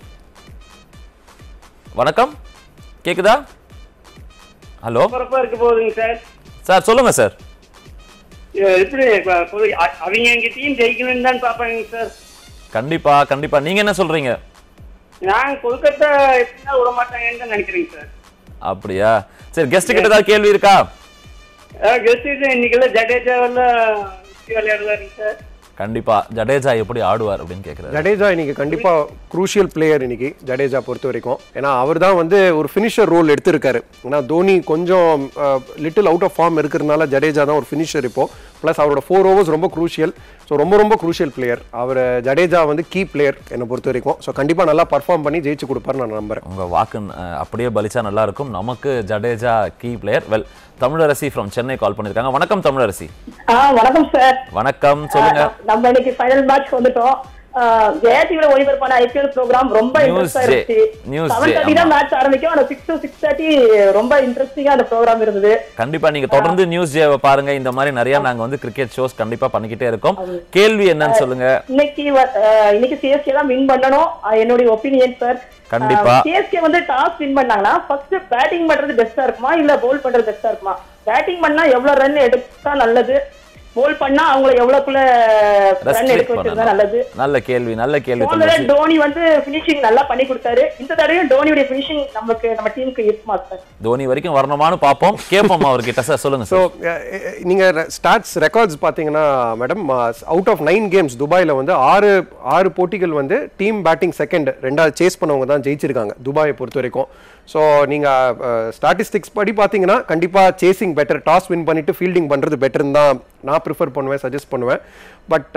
வணக்கம் கேக்குதா ஹலோ பரப்பா இருக்க போகுதுங்க சார் சார் சொல்லுங்க சார் அஹ் எப்படி இப்ப பொது- அ- அவங்க எங்க டீம் ஜெயிக்கணும்னு தான் பாப்பாங்க சார் கண்டிப்பா கண்டிப்பா நீங்க என்ன சொல்றீங்க நான் கொல்கத்தா எப்படின்னா விட மாட்டாங்கன்னு தான் நினைக்கிறேங்க சார் அப்படியா சரி கெஸ்ட் கிட்ட ஏதாவது கேள்வி இருக்கா கெஸ்ட் இன்னைக்கெல்லாம் ஜடேஜா எல்லாம் விளையாடுவாருங்க சார் கண்டிப்பா ஜடேஜா எப்படி ஆடுவார் அப்படின்னு கேக்குறாரு ஜடேஜா இன்னைக்கு கண்டிப்பா குரூஷியல் பிளேயர் இன்னைக்கு ஜடேஜா பொறுத்த வரைக்கும் ஏன்னா அவர் தான் வந்து ஒரு ஃபினிஷர் ரோல் எடுத்திருக்காரு ஏன்னா தோனி கொஞ்சம் லிட்டில் அவுட் ஆஃப் ஃபார்ம் இருக்கிறதுனால ஜடேஜா தான் ஒரு ஃபினிஷர் இப்போ ப்ளஸ் அவரோட ஃபோர் ஓவர்ஸ் ரொம்ப குரூஷியல் ஸோ ரொம்ப ரொம்ப குரூஷியல் பிளேயர் அவர் ஜடேஜா வந்து கீ பிளேயர் என்னை பொறுத்த வரைக்கும் ஸோ கண்டிப்பா நல்லா பர்ஃபார்ம் பண்ணி ஜெயிச்சு கொடுப்பாரு நான் நம்புறேன் உங்க வாக்கு அஹ், அப்படியே பலிச்சா நல்லா இருக்கும் நமக்கு Jadeja key player well Tamilarasi from Chennai call பண்ணிருக்காங்க வணக்கம் தமிழரசி ஆ வணக்கம் சார் வணக்கம் சொல்லுங்க நம்ம இன்னைக்கு ஃபைனல் மேட்ச் வந்துட்டோம் ஜெயா டிவில ஒளிபரப்பான ஐபிஎல் ப்ரோக்ராம் ரொம்ப News இன்ட்ரெஸ்டா J. இருந்துச்சு News செவன் J, தேர்ட்டி தான் ஆமா. மேட்ச் ஆரம்பிக்கும் ஆனா சிக்ஸ் டு சிக்ஸ் தேர்ட்டி ரொம்ப இன்ட்ரெஸ்டிங்கா அந்த ப்ரோக்ராம் இருந்தது கண்டிப்பா நீங்க தொடர்ந்து நியூஸ் ஜேவை பாருங்க இந்த மாதிரி நிறைய நாங்க வந்து கிரிக்கெட் ஷோஸ் கண்டிப்பா பண்ணிக்கிட்டே இருக்கோம் கேள்வி என்னன்னு சொல்லுங்க இன்னைக்கு வ- அஹ், இன்னைக்கு சிஎஸ்கே தான் வின் பண்ணணும் அஹ், என்னுடைய ஒப்பீனியன் சார் கண்டிப்பா. சிஎஸ்கே வந்து டாஸ் வின் பண்ணாங்கன்னா ஃபர்ஸ்ட் பேட்டிங் பண்றது பெஸ்டா இருக்குமா இல்ல போல் பண்றது பெஸ்டா இருக்குமா பேட்டிங் பண்ணா எவ்வளவு ரன் எடுத்தா நல்லது போல் பண்ணா அவங்கள எவ்வளவுக்குள்ள ரன் எடுக்க ரெஸ்ட்ரிக்ட் வச்சிருந்தா நல்லது பண்ணணும் நல்ல கேள்வி நல்ல கேள்வி போன தடவை தமிழரசி டோனி வந்து பினிஷிங் நல்லா பண்ணி கொடுத்தாரு இந்த தடவையும் டோனியுடைய பினிஷிங் நமக்கு நம்ம டீமுக்கு இருக்குமா சார் தோனி வரைக்கும் வரணுமான்னு பார்ப்போம் கேட்போம் அவர்கிட்ட சார் சொல்லுங்க ஸோ சார் நீங்கள் ஸ்டாட்ஸ் ரெக்கார்ட்ஸ் பார்த்தீங்கன்னா madam out of nine games துபாயில் வந்து ஆறு ஆறு போட்டிகள் வந்து டீம் பேட்டிங் செகண்ட் ரெண்டாவது சேஸ் பண்ணவங்க தான் ஜெயிச்சிருக்காங்க துபாயை பொறுத்த வரைக்கும் ஸோ நீங்கள் ஸ்டாட்டிஸ்டிக்ஸ் படி பார்த்தீங்கன்னா கண்டிப்பாக சேசிங் பெட்டர் டாஸ் வின் பண்ணிட்டு ஃபீல்டிங் பண்ணுறது பெட்டர்னு தான் நான் ப்ரிஃபர் பண்ணுவேன் சஜஸ்ட் பண்ணுவேன் பட்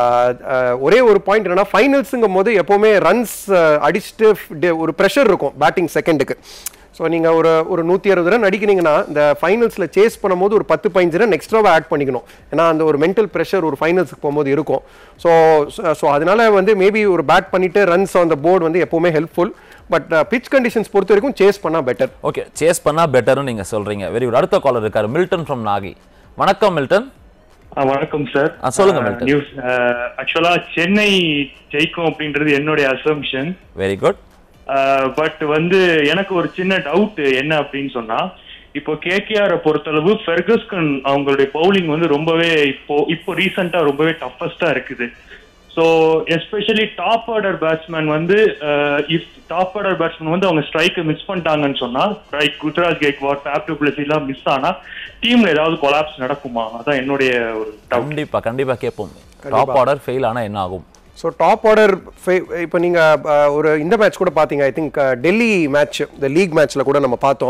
ஒரே ஒரு பாயிண்ட் என்னன்னா ஃபைனல்ஸுங்கும் போது எப்போவுமே ரன்ஸ் அடிச்சுட்டு டி- ஒரு ப்ரெஷர் இருக்கும் பேட்டிங் செகண்டுக்கு ஸோ நீங்கள் ஒரு ஒரு நூற்றி அறுபது ரன் அடிக்கிறீங்கன்னா இந்த ஃபைனல்ஸில் சேஸ் பண்ணும்போது ஒரு பத்து பதினஞ்சு ரன் எக்ஸ்ட்ராவாக ஆட் பண்ணிக்கணும் ஏன்னா அந்த ஒரு மென்டல் ப்ரெஷர் ஒரு ஃபைனல்ஸுக்கு போகும்போது இருக்கும் ஸோ ஸோ அதனால வந்து மேபி ஒரு பேட் பண்ணிட்டு ரன்ஸ் ஆன் த போர்டு வந்து எப்போவுமே ஹெல்ப்ஃபுல் பட் பிச் கண்டிஷன்ஸ் பொறுத்த வரைக்கும் சேஸ் பண்ணால் பெட்டர் ஓகே சேஸ் பண்ணா பெட்டர்னு நீங்க சொல்றீங்க வெரி குட் அடுத்த காலர் இருக்காரு மில்டன் ஃப்ரம் நாகி வணக்கம் மில்டன் ஆ, வணக்கம் சார் ஆ, சொல்லுங்க, மில்டன். நியூஸ் ஆக்சுவலா சென்னை ஜெயிக்கும் அப்படின்றது என்னுடைய அசம்ஷன் வெரி குட் பட் வந்து எனக்கு ஒரு சின்ன டவுட் என்ன அப்படின்னு சொன்னா இப்போ கேகேஆர் பொறுத்தளவு ஃபெர்கஸ்கன் அவங்களுடைய பவுலிங் வந்து ரொம்பவே இப்போ இப்போ ரீசெண்டா ரொம்பவே டஃபஸ்டா இருக்குது so especially top order batsman வந்து இஃப் டாப் ஆர்டர் பேட்ஸ்மேன் வந்து அவங்க ஸ்ட்ரைக்கை மிஸ் பண்ணிட்டாங்கன்னு சொன்னா right Gujarat Gaikwad Faf du Plessis எல்லாம் மிஸ் ஆனா டீம்ல ஏதாவது கொலாப்ஸ் நடக்குமா அதான் என்னுடைய ஒரு டவுட் கண்டிப்பா கண்டிப்பா கேட்போம் டாப் ஆர்டர் ஃபெயில் ஆனா என்ன ஆகும் ஸோ டாப் ஆர்டர் இப்போ நீங்கள் ஒரு இந்த மேட்ச் கூட பார்த்தீங்க ஐ திங்க் டெல்லி மேட்ச் இந்த லீக் மேட்ச்சில் கூட நம்ம பார்த்தோம்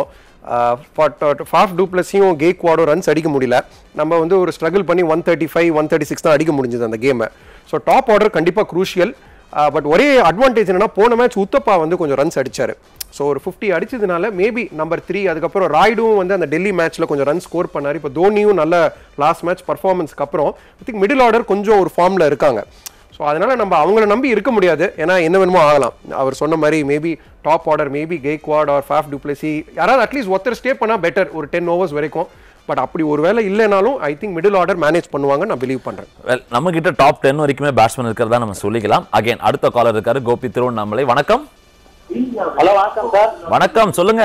ஃபாஃப் டூப்ளஸையும் கேக்வாடும் ரன்ஸ் அடிக்க முடியல நம்ம வந்து ஒரு ஸ்ட்ரகிள் பண்ணி one thirty five one thirty six தான் அடிக்க முடிஞ்சது அந்த கேமை ஸோ டாப் ஆர்டர் கண்டிப்பாக குரூஷியல் பட் ஒரே அட்வான்டேஜ் என்னன்னா போன மேட்ச் உத்தப்பா வந்து கொஞ்சம் ரன்ஸ் அடிச்சாரு ஸோ ஒரு ஃபிஃப்டி அடிச்சதுனால மேபி நம்பர் த்ரீ அதுக்கப்புறம் ராய்டும் வந்து அந்த டெல்லி மேட்ச்ல கொஞ்சம் ரன் ஸ்கோர் பண்ணாரு இப்போ தோனியும் நல்ல லாஸ்ட் மேட்ச் பர்ஃபார்மன்ஸ்க்கு அப்புறம் ஐ திங்க் மிடில் ஆர்டர் கொஞ்சம் ஒரு ஃபார்ம்ல இருக்காங்க ஸோ அதனால நம்ம அவங்கள நம்பி இருக்க முடியாது ஏன்னா என்ன வேணுமோ ஆகலாம் அவர் சொன்ன மாதிரி maybe top order maybe Gaikwad or Faf du Plessis யாராவது அட்லீஸ்ட் ஒருத்தர் ஸ்டே பண்ணால் பெட்டர் ஒரு டென் ஓவர்ஸ் வரைக்கும் பட் அப்படி ஒரு வேளை இல்லைனாலும் I think middle order manage பண்ணுவாங்க நான் பிலீவ் பண்ணுறேன் வெல் நம்ம கிட்ட டாப் டென் வரைக்குமே பேட்ஸ்மேன் இருக்கிறதா நம்ம சொல்லிக்கலாம் அகைன் அடுத்த காலர் இருக்காரு கோபி திருவண்ணாமலை வணக்கம் ஹலோ வணக்கம் சார் வணக்கம் சொல்லுங்க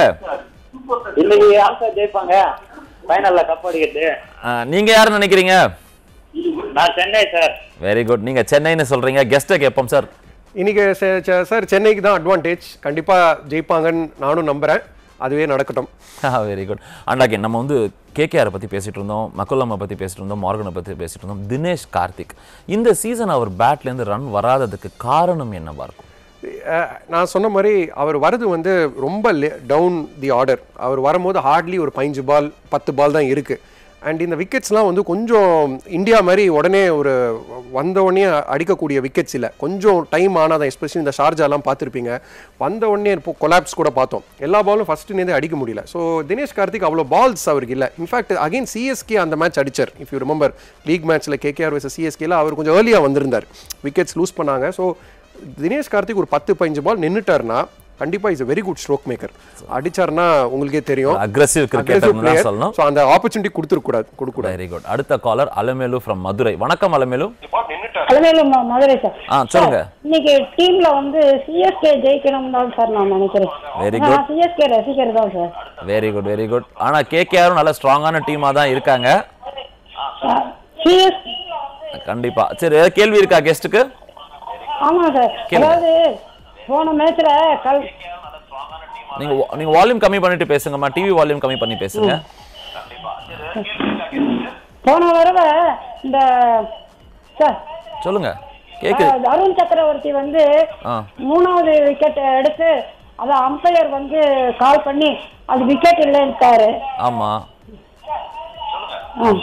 இன்னைக்கு யார் சார் ஜெயிப்பாங்க ஃபைனல்ல கப் அடிக்கிறது அஹ், நீங்க யாரு நினைக்கிறீங்க நான் சென்னை சார் வெரி குட் நீங்க சென்னைன்னு சொல்றீங்க கெஸ்ட்டை கேட்போம் சார் இன்னைக்கு ச- ச- சார் சென்னைக்கு தான் அட்வான்டேஜ் கண்டிப்பா ஜெயிப்பாங்கன்னு நானும் நம்புறேன் அதுவே நடக்கட்டும் வெரி குட் அண்ட் அகைன் நம்ம வந்து கேகேஆரை பற்றி பேசிட்டு இருந்தோம் மக்குல்லம்மா பற்றி பேசிட்டு இருந்தோம் மார்கனை பற்றி பேசிட்டு இருந்தோம் தினேஷ் கார்த்திக் இந்த சீசன் அவர் பேட்லேருந்து ரன் வராததுக்கு காரணம் என்னவா இருக்கும் அஹ், நான் சொன்ன மாதிரி அவர் வரது வந்து ரொம்ப டவுன் தி ஆர்டர் அவர் வரும்போது ஹார்ட்லி ஒரு பதினஞ்சு பால் பத்து பால் தான் இருக்கு அண்ட் இந்த விக்கெட்ஸ்லாம் வந்து கொஞ்சம் இந்தியா மாதிரி உடனே ஒரு வந்த உடனே அடிக்கக்கூடிய விக்கெட்ஸ் இல்லை கொஞ்சம் டைம் ஆனால் தான் எஸ்பெஷலி இந்த ஷார்ஜாலாம் பார்த்துருப்பீங்க வந்த உடனே இப்போ கொலாப்ஸ் கூட பார்த்தோம் எல்லா பாலும் ஃபஸ்ட்டுலேருந்தே அடிக்க முடியல ஸோ தினேஷ் கார்த்திக் அவ்வளோ பால்ஸ் அவருக்கு இல்லை இன்ஃபேக்ட் அகைன் சிஎஸ்கே அந்த மேட்ச் அடிச்சார் இஃப் யூ ரிமெம்பர் லீக் மேட்ச்சில் கேகேஆர் வர்சஸ் சிஎஸ்கேல அவர் கொஞ்சம் ஏர்லியாக வந்திருந்தார் விக்கெட்ஸ் லூஸ் பண்ணாங்க ஸோ தினேஷ் கார்த்திக் ஒரு பத்து பதினஞ்சு பால் நின்னுட்டாருன்னா கண்டிப்பா is a very good stroke maker அடிச்சாருன்னா உங்களுக்கே தெரியும் aggressive cricketer னு தான் சொல்லணும். ஸோ அந்த ஆப்பர்ச்சுனிட்டி கொடுத்துருக்கூடாது கொடுக்கூடாது வெரி குட் அடுத்த காலர் அலமேலு ஃப்ரம் மதுரை வணக்கம் அலமேலு அலமேலு ம- மதுரை சார் ஆ சொல்லுங்க இன்னைக்கு டீம்ல வந்து சிஎஸ்கே ஜெயிக்கணும் தான் சார் நான் நினைக்கிறேன் Very நான் good. சிஎஸ்கே ரசிகர் தான் sir very good very good ஆனா கேகேஆரும் நல்ல ஸ்ட்ராங்கான டீமாக தான் இருக்காங்க சிஎஸ் கண்டிப்பா சரி ஏதாவது கேள்வி இருக்கா கெஸ்ட்டுக்கு ஆமா சார் கேளுங்க. அதாவது போன மேட்ச்ல கல் நீங்க வா- நீங்க வால்யூம் கம்மி பண்ணிட்டு பேசுங்கம்மா டிவி வால்யூம் கம்மி பண்ணி பேசுங்க போன தடவை இந்த சார் சொல்லுங்க கேக்குது அஹ், அருண் சக்கரவர்த்தி வந்து ஆ மூணாவது விக்கெட் எடுத்து அத அம்பையர் வந்து கால் பண்ணி அது விக்கெட் இல்லைன்ட்டாரு ஆமா ஆ.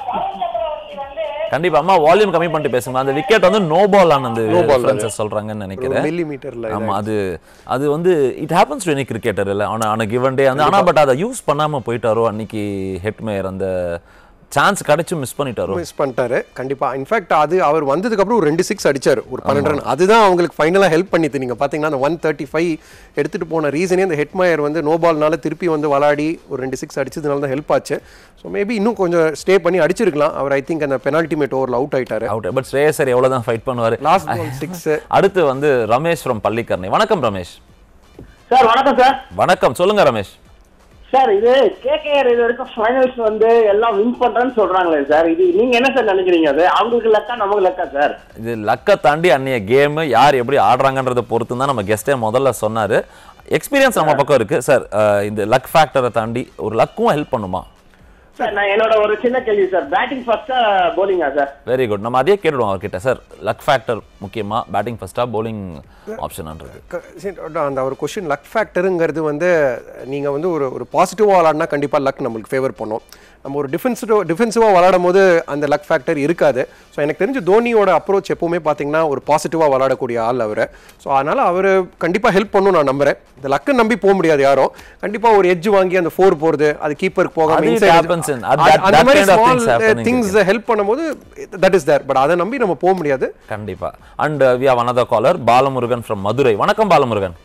கண்டிப்பா அம்மா வால்யூம் கம்மி பண்ணிட்டு பேசுங்க அந்த விக்கெட் வந்து நோ பால் ஆனது No ball அது. references சொல்றாங்கன்னு நினைக்கிறேன் மில்லிமீட்டர்ல ஆமா அது அது வந்து it happens to any cricketer இல்ல ஆனா ஆன கிவன் டே வந்து ஆனா பட் அதை யூஸ் பண்ணாம போயிட்டாரோ அன்னைக்கு ஹெட்மேயர் அந்த சான்ஸ் கிடைச்சு மிஸ் பண்ணிட்டாரோ மிஸ் பண்ணிட்டாரு கண்டிப்பா இன்ஃபேக்ட் அது அவர் வந்ததுக்கு அப்புறம் ஒரு ரெண்டு சிக்ஸ் அடிச்சாரு ஒரு பன்னெண்டு ரன் அதுதான் அவங்களுக்கு ஃபைனலா ஹெல்ப் பண்ணிது நீங்க பாத்தீங்கன்னா அந்த ஒன் தேர்ட்டி ஃபைவ் எடுத்துட்டு போன ரீசனே அந்த ஹெட்மயர் வந்து நோ பால்னால திருப்பி வந்து விளாடி ஒரு ரெண்டு சிக்ஸ் அடிச்சதுனால தான் ஹெல்ப் ஆச்சு ஸோ மேபி இன்னும் கொஞ்சம் ஸ்டே பண்ணி அடிச்சிருக்கலாம் அவர் ஐ திங்க் அந்த பெனால்டி மேட் ஓவரில் அவுட் ஆயிட்டாரு அவுட் பட் ஸ்ரேயசர் எவ்வளவுதான் ஃபைட் பண்ணுவாரு லாஸ்ட் பால் சிக்ஸ் அடுத்து வந்து ரமேஷ் ஃப்ரம் பள்ளிக்கரணை வணக்கம் ரமேஷ் சார் வணக்கம் சார் வணக்கம் சொல்லுங்க ரமேஷ் சார் இது கேகேஆர் இது வரைக்கும் ஃபைனல்ஸ் வந்து எல்லாம் வின் பண்றேன்னு சொல்றாங்களே சார் இது நீங்க என்ன சார் நினைக்கிறீங்க அது அவங்களுக்கு லக்கா நமக்கு லக்கா சார் இது லக்கை தாண்டி அன்னைய கேம் யார் எப்படி ஆடுறாங்கன்றத பொறுத்து தான் நம்ம கெஸ்டே முதல்ல சொன்னாரு எக்ஸ்பீரியன்ஸ் நம்ம பக்கம் இருக்கு சார் இந்த லக் ஃபேக்டரை தாண்டி ஒரு லக்கும் ஹெல்ப் பண்ணுமா சார் நான் என்னோட ஒரு சின்ன கேள்வி சார் பேட்டிங் ஃபர்ஸ்டா போலிங்கா சார் வெரி குட் நம்ம அதே கேட்டுடுவோம் அவர்கிட்ட சார் லக் ஃபேக்டர் முக்கியமா பேட்டிங் ஃபர்ஸ்டா bowling ஆப்ஷன்ன்றது க- சரி, அந்த ஒரு கொஷின் லக் ஃபேக்டருங்கிறது வந்து நீங்கள் வந்து ஒரு ஒரு பாசிட்டிவாக விளாட்னா கண்டிப்பாக லக் நம்மளுக்கு ஃபேவர் பண்ணும் நம்ம ஒரு டிஃபென்சிவ் டிஃபென்சிவாக விளாடும் போது அந்த லக் ஃபேக்டர் இருக்காது ஸோ எனக்கு தெரிஞ்சு தோனியோட அப்ரோச் எப்பவுமே பார்த்தீங்கன்னா ஒரு பாசிட்டிவாக விளாடக்கூடிய ஆள் அவர் ஸோ அதனால் அவர் கண்டிப்பாக ஹெல்ப் பண்ணும் நான் நம்புறேன் இந்த லக்கை நம்பி போக முடியாது யாரும் கண்டிப்பாக ஒரு எட்ஜ் வாங்கி அந்த ஃபோர் போகிறது அது கீப்பருக்கு போகாம அது it inside- happens in- அது- அது- that- அந்த that மாதிரி kind of things small happening things help பண்ணும்போது தட் இஸ் தேர் பட் அதை நம்பி நம்ம போக முடியாது கண்டிப்பா and we have another caller Balamurugan from Madurai வணக்கம் பாலமுருகன்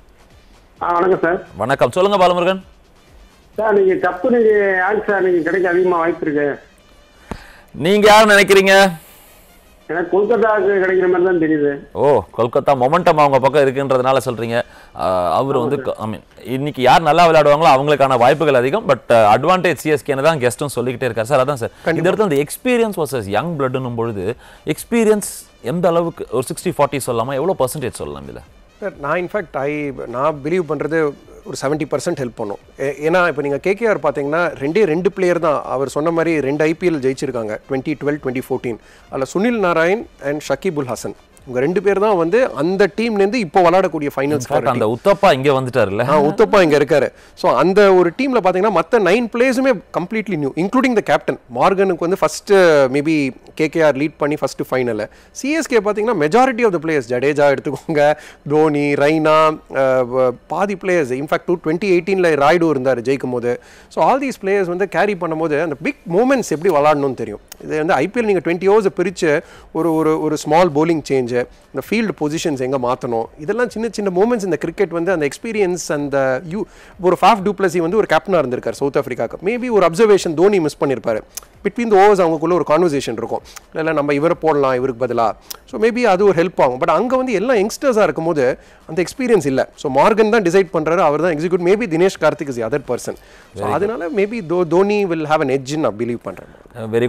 ஆ வணக்கம் சார் வணக்கம் சொல்லுங்க பாலமுருகன் சார் நீங்க கப்பு நீங்க யாருக்கு சார் நீங்க கிடைக்க அதிகமா வாய்ப்பு இருக்கு நீங்க யார் நினைக்கிறீங்க எனக்கு கொல்கத்தாவுக்கு கிடைக்கிற மாதிரி தான் தெரியுது ஓ கொல்கத்தா மொமெண்டம் அவங்க பக்கம் இருக்குன்றதுனால சொல்றீங்க அஹ், அவர் வந்து ஐ மீன் இன்னைக்கு யார் நல்லா விளையாடுவாங்களோ அவங்களுக்கான வாய்ப்புகள் அதிகம் பட் அட்வான்டேஜ் சிஎஸ்கேன்னு தான் கெஸ்ட்டும் சொல்லிக்கிட்டே இருக்காரு சார் அதான் சார் இந்த இடத்துல அந்த எக்ஸ்பீரியன்ஸ் வர்சஸ் யங் பிளட்னும் பொழுது எக்ஸ்பீரியன்ஸ் எந்த அளவுக்கு ஒரு சிக்ஸ்டி ஃபார்ட்டி சொல்லலாமா எவ்வளோ பர்சன்டேஜ் சொல்லலாம் இதில் சார் நான் இன்ஃபேக்ட் ஐ நான் பிலீவ் பண்ணுறது ஒரு செவன்ட்டி பர்சன்ட் ஹெல்ப் பண்ணும் ஏ- ஏன்னா இப்போ நீங்கள் கேகேஆர் பார்த்தீங்கன்னா ரெண்டே ரெண்டு பிளேயர் தான் அவர் சொன்ன மாதிரி ரெண்டு ஐபிஎல் ஜெயிச்சிருக்காங்க டுவெண்ட்டி டுவெல் டுவெண்ட்டி ஃபோர்டீன் அதில் Sunil Narine and Shakibul Hasan இவங்க ரெண்டு பேர் தான் வந்து அந்த டீம்லேருந்து இப்போ விளாடக்கூடிய ஃபைனல்ஸ் அந்த உத்தப்பா இங்க வந்துட்டாருல்ல ஆ உத்தப்பா இங்க இருக்காரு ஸோ அந்த ஒரு டீம்ல பாத்தீங்கன்னா மத்த நைன் பிளேயர்ஸுமே completely new including the captain மார்கனுக்கு வந்து ஃபர்ஸ்ட் மேபி கேகேஆர் லீட் பண்ணி ஃபர்ஸ்ட் ஃபைனல் சிஎஸ்கே பாத்தீங்கன்னா majority of the players Jadeja எடுத்துக்கோங்க தோனி ரெய்னா அஹ், வ- பாதி பிளேயர்ஸ் இன்ஃபேக்ட் டூ டுவெண்ட்டி எயிட்டீனில் ராய்டு இருந்தார் ஜெயிக்கும் போது ஸோ ஆல் தீஸ் பிளேயர்ஸ் வந்து கேரி பண்ணும்போது அந்த பிக் மூமெண்ட்ஸ் எப்படி விளாடணும்னு தெரியும் இது வந்து ஐபிஎல் நீங்கள் டுவெண்ட்டி ஹவர்ஸ் பிரித்து ஒரு ஒரு ஒரு ஸ்மால் bowling சேஞ்சு இந்த ஃபீல்டு பொசிஷன்ஸ் எங்கே மாற்றணும் இதெல்லாம் சின்ன சின்ன மூமெண்ட்ஸ் இந்த கிரிக்கெட் வந்து அந்த எக்ஸ்பீரியன்ஸ் அந்த யூ ஒரு ஃபாஃப் டூப்ளசி வந்து ஒரு கேப்டனாக இருந்திருக்காரு சவுத் ஆஃப்ரிக்காக்கு மேபி ஒரு அப்சர்வேஷன் தோனி மிஸ் பண்ணியிருப்பாரு பிட்வீன் த ஓவர்ஸ் அவங்களுக்குள்ள ஒரு கான்வர்சேஷன் இருக்கும் இல்லை நம்ம இவரை போடலாம் இவருக்கு பதிலாக ஸோ மேபி அது ஒரு ஹெல்ப் ஆகும் பட் அங்கே வந்து எல்லாம் யங்ஸ்டர்ஸாக இருக்கும்போது அந்த எக்ஸ்பீரியன்ஸ் இல்லை ஸோ மார்கன் தான் டிசைட் பண்ணுறாரு அவர் தான் execute maybe Dinesh Karthik is other person so அதனால maybe though Dhoni will have an edge நான் பிலீவ் பண்ணுறேன் வெரி குட் அப்சர்வேஷன்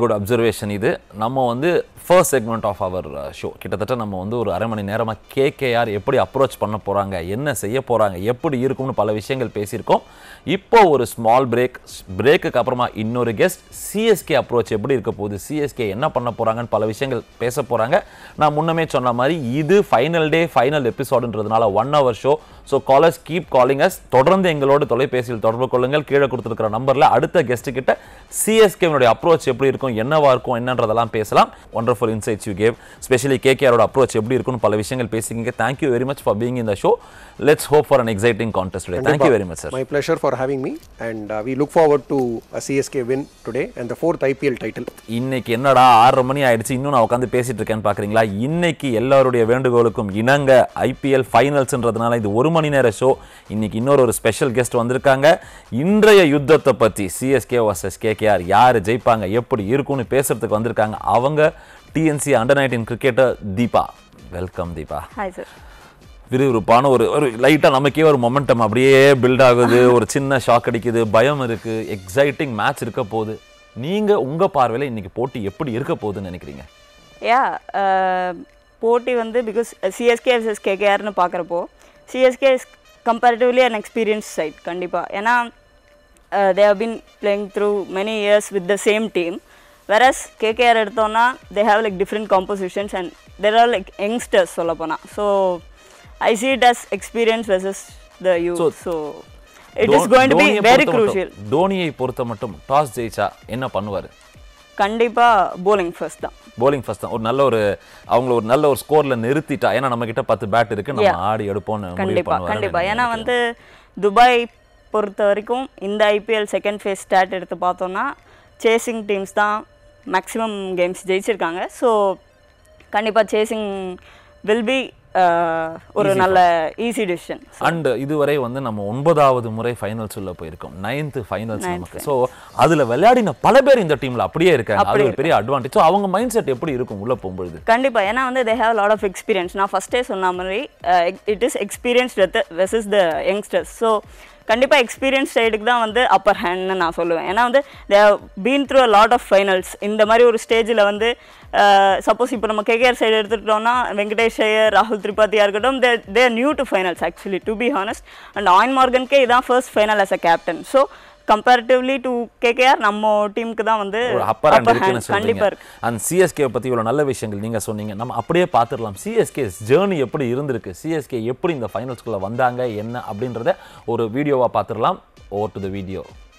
அப்சர்வேஷன் இது நம்ம வந்து ஃபர்ஸ்ட் செக்மெண்ட் ஆஃப் அவர் ஷோ கிட்டத்தட்ட நம்ம வந்து ஒரு அரை மணி நேரமாக கேகேஆர் எப்படி அப்ரோச் பண்ண போகிறாங்க என்ன செய்ய போகிறாங்க எப்படி இருக்கும்னு பல விஷயங்கள் பேசியிருக்கோம் இப்போ ஒரு ஸ்மால் பிரேக் பிரேக்குக்கு அப்புறமா இன்னொரு கெஸ்ட் சிஎஸ்கே அப்ரோச் எப்படி இருக்க போகுது சிஎஸ்கே என்ன பண்ண போகிறாங்கன்னு பல விஷயங்கள் பேச போகிறாங்க நான் முன்னமே சொன்ன மாதிரி இது ஃபைனல் டே ஃபைனல் எபிசோடுன்றதுனால one hour show so callers keep calling us தொடர்ந்து எங்களோடு தொலைபேசியில் தொடர்பு கொள்ளுங்கள் கீழே கொடுத்துருக்கிற நம்பரில் அடுத்த கெஸ்ட் கிட்ட சிஎஸ்கேனுடைய அப்ரோச் எப்படி இருக்கும் என்னவா இருக்கும் என்னன்றதெல்லாம் பேசலாம் wonderful insights you gave specially கேகேஆரோட அப்ரோச் எப்படி இருக்கும்னு பல விஷயங்கள் பேசிக்கிங்க thank you very much for being in the show let's hope for an exciting contest today thank you very much sir My pleasure for having me, and uh, we look forward to a CSK win today and the fourth IPL title. இன்னைக்கு என்னடா ஆறரை மணி ஆயிடுச்சு இன்னும் நான் உட்காந்து பேசிட்டு இருக்கேன்னு பாக்குறீங்களா இன்னைக்கு எல்லாருடைய வேண்டுகோளுக்கும் இணங்க ஐபிஎல் ஃபைனல்ஸ்ன்றதுனால இது ஒரு மணி நேர ஷோ இன்னைக்கு இன்னொரு ஒரு ஸ்பெஷல் கெஸ்ட் வந்திருக்காங்க இன்றைய யுத்தத்தை பத்தி சிஎஸ்கே வர்சஸ் கேகேஆர் யாரு ஜெயிப்பாங்க எப்படி இருக்கும்னு பேசுறதுக்கு வந்திருக்காங்க அவங்க TNC under nineteen cricketer Deepa welcome Deepa hi sir விறுவிறுப்பான ஒரு ஒரு லைட்டாக நமக்கே ஒரு மொமெண்டம் அப்படியே பில்ட் ஆகுது ஒரு சின்ன ஷாக் அடிக்குது பயம் இருக்கு எக்ஸைட்டிங் மேட்ச் இருக்க போகுது நீங்க உங்க பார்வையில இன்னைக்கு போட்டி எப்படி இருக்க போகுதுன்னு நினைக்கிறீங்க யா போட்டி வந்து பிகாஸ் சிஎஸ்கே vs கேகேஆர்னு பார்க்குறப்போ CSK is comparatively an experience side கண்டிப்பாக ஏன்னா they have been playing through many years with the same team versus KKR எடுத்தோன்னா they have like different compositions and there are like youngsters சொல்ல போனால் so I see it as experience versus the youth So, so it is தோ- going to be தோனியை very பொறுத்த crucial மட்டும், தோனியை பொறுத்த மட்டும் டாஸ் ஜெயிச்சா என்ன பண்ணுவாரு கண்டிப்பாக bowling first தான் போலிங் ஃபர்ஸ்ட் தான் ஒரு நல்ல ஒரு அவங்கள ஒரு நல்ல ஒரு ஸ்கோர்ல நிறுத்திட்டா ஏன்னா நம்ம கிட்ட பத்து பேட் இருக்கு நம்ம Yeah. ஆடி எடுப்போம்னு முடிவு கண்டிப்பா பண்ணுவாருன்னு கண்டிப்பா ஏன்னா நினைக்கிறேன். வந்து துபாய் பொறுத்த வரைக்கும் இந்த ஐபிஎல் செகண்ட் ஃபேஸ் ஸ்டாட் எடுத்து பார்த்தோம்னா சேசிங் டீம்ஸ் தான் மேக்ஸிமம் கேம்ஸ் ஜெயிச்சிருக்காங்க ஸோ கண்டிப்பா சேசிங் வில் பி ஒரு Easy நல்ல ஈஸி டிசிஷன் அண்ட் இதுவரை வந்து நம்ம ஒன்பதாவது முறை ஃபைனல்ஸ் உள்ள போயிருக்கோம் நைன்த் ஃபைனல்ஸ் நமக்கு ஸோ அதுல விளையாடின பல பேர் இந்த டீம்ல அப்படியே இருக்காங்க அது ஒரு பெரிய அட்வான்டேஜ் ஸோ அவங்க மைண்ட் செட் எப்படி இருக்கும் உள்ள போகும்பொழுது கண்டிப்பா ஏன்னா வந்து they have lot of experience நான் ஃபஸ்ட்டே சொன்ன மாதிரி it is experience versus the youngsters so கண்டிப்பா எக்ஸ்பீரியன்ஸ் சைடுக்கு தான் வந்து அப்பர் ஹேண்ட்னு நான் சொல்லுவேன் ஏன்னா வந்து they been through a lot of finals இந்த மாதிரி ஒரு ஸ்டேஜில் வந்து சப்போஸ் இப்போ நம்ம கேகேஆர் சைடு எடுத்துக்கிட்டோம்னா வெங்கடேஷ் ஐயர் ராகுல் திரிபாத்தியாக இருக்கட்டும் they they new to finals actually to be honest and Eoin மார்கன்கே இதான் first final as a captain so comparatively to KKR நம்ம டீமுக்கு தான் வந்து ஒரு அப்பர் ஹேண்ட் upper இருக்குன்னு hand கண்டிப்பா சொல்றீங்க இருக்கு அண்ட் சிஎஸ்கே பத்தி இவ்வளவு நல்ல விஷயங்கள் நீங்க சொன்னீங்க நம்ம அப்படியே பார்த்துடலாம் சிஎஸ்கே ஜேர்னி எப்படி இருந்திருக்கு சிஎஸ்கே எப்படி இந்த ஃபைனல்ஸ்குள்ள வந்தாங்க என்ன அப்படின்றத ஒரு வீடியோவா பார்த்துடலாம் over to the video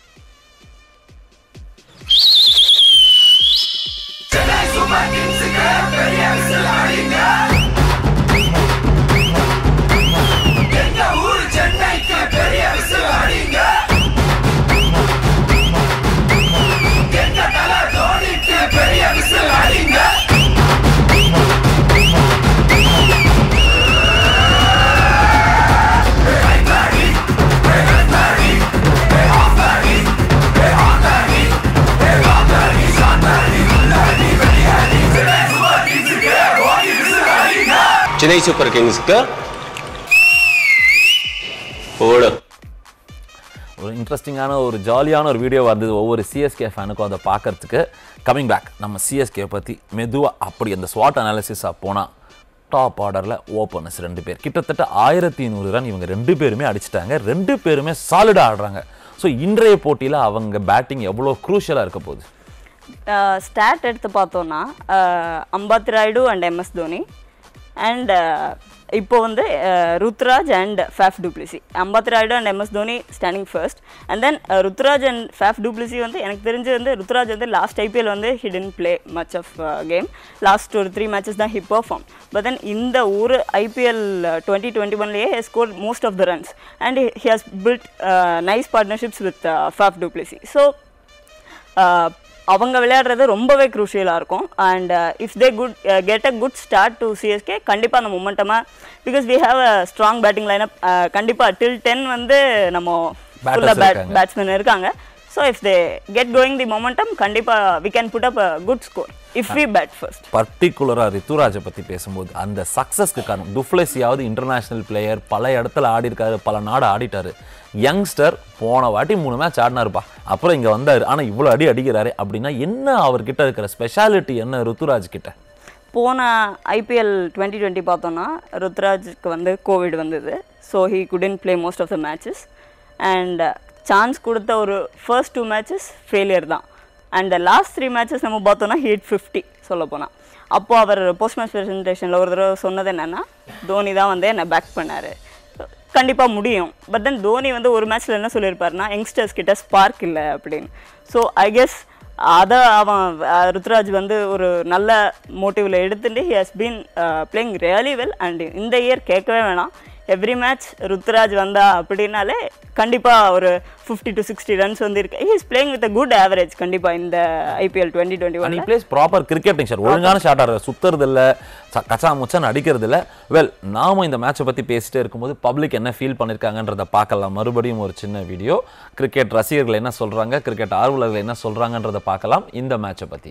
Chennai super கிங்ஸ்க்கு ஓடு ஒரு இன்ட்ரெஸ்டிங்கான ஒரு ஜாலியான ஒரு வீடியோ வந்தது ஒவ்வொரு சிஎஸ்கே ஃபேனுக்கும் அதை பார்க்கறதுக்கு கமிங் பேக் நம்ம சிஎஸ்கே பற்றி மெதுவாக அப்படி அந்த ஸ்வாட் அனாலிசிஸாக போனால் டாப் ஆர்டரில் ஓப்பனர்ஸ் ரெண்டு பேர் கிட்டத்தட்ட ஆயிரத்தி நூறு ரன் இவங்க ரெண்டு பேருமே அடிச்சிட்டாங்க ரெண்டு பேருமே சாலிடாக ஆடுறாங்க ஸோ இன்றைய போட்டியில் அவங்க பேட்டிங் எவ்வளோ க்ரூஷியலாக இருக்க போகுது ஸ்டாட் எடுத்து பார்த்தோன்னா அஹ், Ambati Rayudu and MS Dhoni and இப்போ வந்து அஹ், Ruturaj and Faf du Plessis Ambati Rayudu and MS Dhoni standing first and then Ruturaj and Faf du Plessis வந்து எனக்கு தெரிஞ்சு வந்து ருத்ராஜ் வந்து லாஸ்ட் ஐபிஎல் வந்து hadn't play much of game last ஒரு த்ரீ மேட்சஸ் தான் ஹி பர்ஃபார்ம் பட் தென் இந்த ஒரு ஐபிஎல் டுவெண்ட்டி டுவெண்ட்டி ஒன்லேயே he score most of the runs and he has build nice partnerships with Faf du Plessis so ah அவங்க விளையாடுறது ரொம்பவே க்ரூஷியலாக இருக்கும் and if they good get a good start to CSK கண்டிப்பாக அந்த மொமெண்டமாக because we have a strong batting lineup கண்டிப்பாக till ten வந்து நம்ம Batters ஃபுல்லாக பேட் இருக்காங்க. பேட்ஸ்மேன் இருக்காங்க so if they get going the momentum கண்டிப்பாக we can put up a good score if we bat first பர்டிகுலராக ரித்துராஜை பற்றி பேசும்போது அந்த சக்ஸஸ்க்கு காரணம் டுஃப்ளெஸியாவது இன்டர்நேஷனல் பிளேயர் பல இடத்துல ஆடி இருக்காரு பல நாடு ஆடிட்டாரு யங்ஸ்டர் போன வாட்டி மூணு மேட்ச் ஆடினாருப்பா அப்புறம் இங்கே வந்தார் ஆனால் இவ்வளோ அடி அடிக்கிறாரு அப்படின்னா என்ன அவர்கிட்ட இருக்கிற ஸ்பெஷாலிட்டி என்ன ருத்துராஜ் கிட்ட போன ஐபிஎல் டுவெண்ட்டி டுவெண்ட்டி பார்த்தோன்னா ருத்ராஜுக்கு வந்து கோவிட் வந்தது so he couldn't play most of the matches and chance கொடுத்த ஒரு ஃபர்ஸ்ட் டூ மேட்சஸ் ஃபெயிலியர் தான் அண்ட் லாஸ்ட் த்ரீ மேட்சஸ் நம்ம பார்த்தோன்னா ஹீட் ஃபிஃப்டி சொல்ல போனால் அப்போது அவர் போஸ்ட் மேட்ச் ப்ரெசன்டேஷனில் ஒரு தடவை சொன்னது என்னென்னா தோனி தான் வந்து என்னை பேக் பண்ணார் கண்டிப்பாக முடியும் பட் தென் தோனி வந்து ஒரு மேட்ச்சில் என்ன சொல்லியிருப்பாருன்னா யங்ஸ்டர்ஸ் கிட்ட ஸ்பார்க் இல்லை அப்படின்னு ஸோ ஐ கெஸ் அதை அவன் அஹ், ருத்ராஜ் வந்து ஒரு நல்ல மோட்டிவில் எடுத்துட்டு he has been playing really well and இந்த இயர் கேட்கவே வேணாம் எவ்ரி மேட்ச் ருத்ராஜ் வந்தா அப்படின்னாலே கண்டிப்பாக ஒரு ஃபிஃப்டி டு சிக்ஸ்டி ரன்ஸ் வந்து இருக்கு he is playing with good average கண்டிப்பாக இந்த IPL twenty twenty and one plays proper cricketing shot ஒழுங்கான ஷாட் ஆடுற சுத்துறது இல்ல ச- கச்சா முச்சான்னு அடிக்கிறது இல்ல வெல் நாம இந்த மேட்சை பத்தி பேசிட்டே இருக்கும்போது பப்ளிக் என்ன ஃபீல் பண்ணிருக்காங்கன்றத பார்க்கலாம் மறுபடியும் ஒரு சின்ன வீடியோ கிரிக்கெட் ரசிகர்கள் என்ன சொல்றாங்க கிரிக்கெட் ஆர்வலர்கள் என்ன சொல்றாங்கன்றத பார்க்கலாம் இந்த மேட்சை பத்தி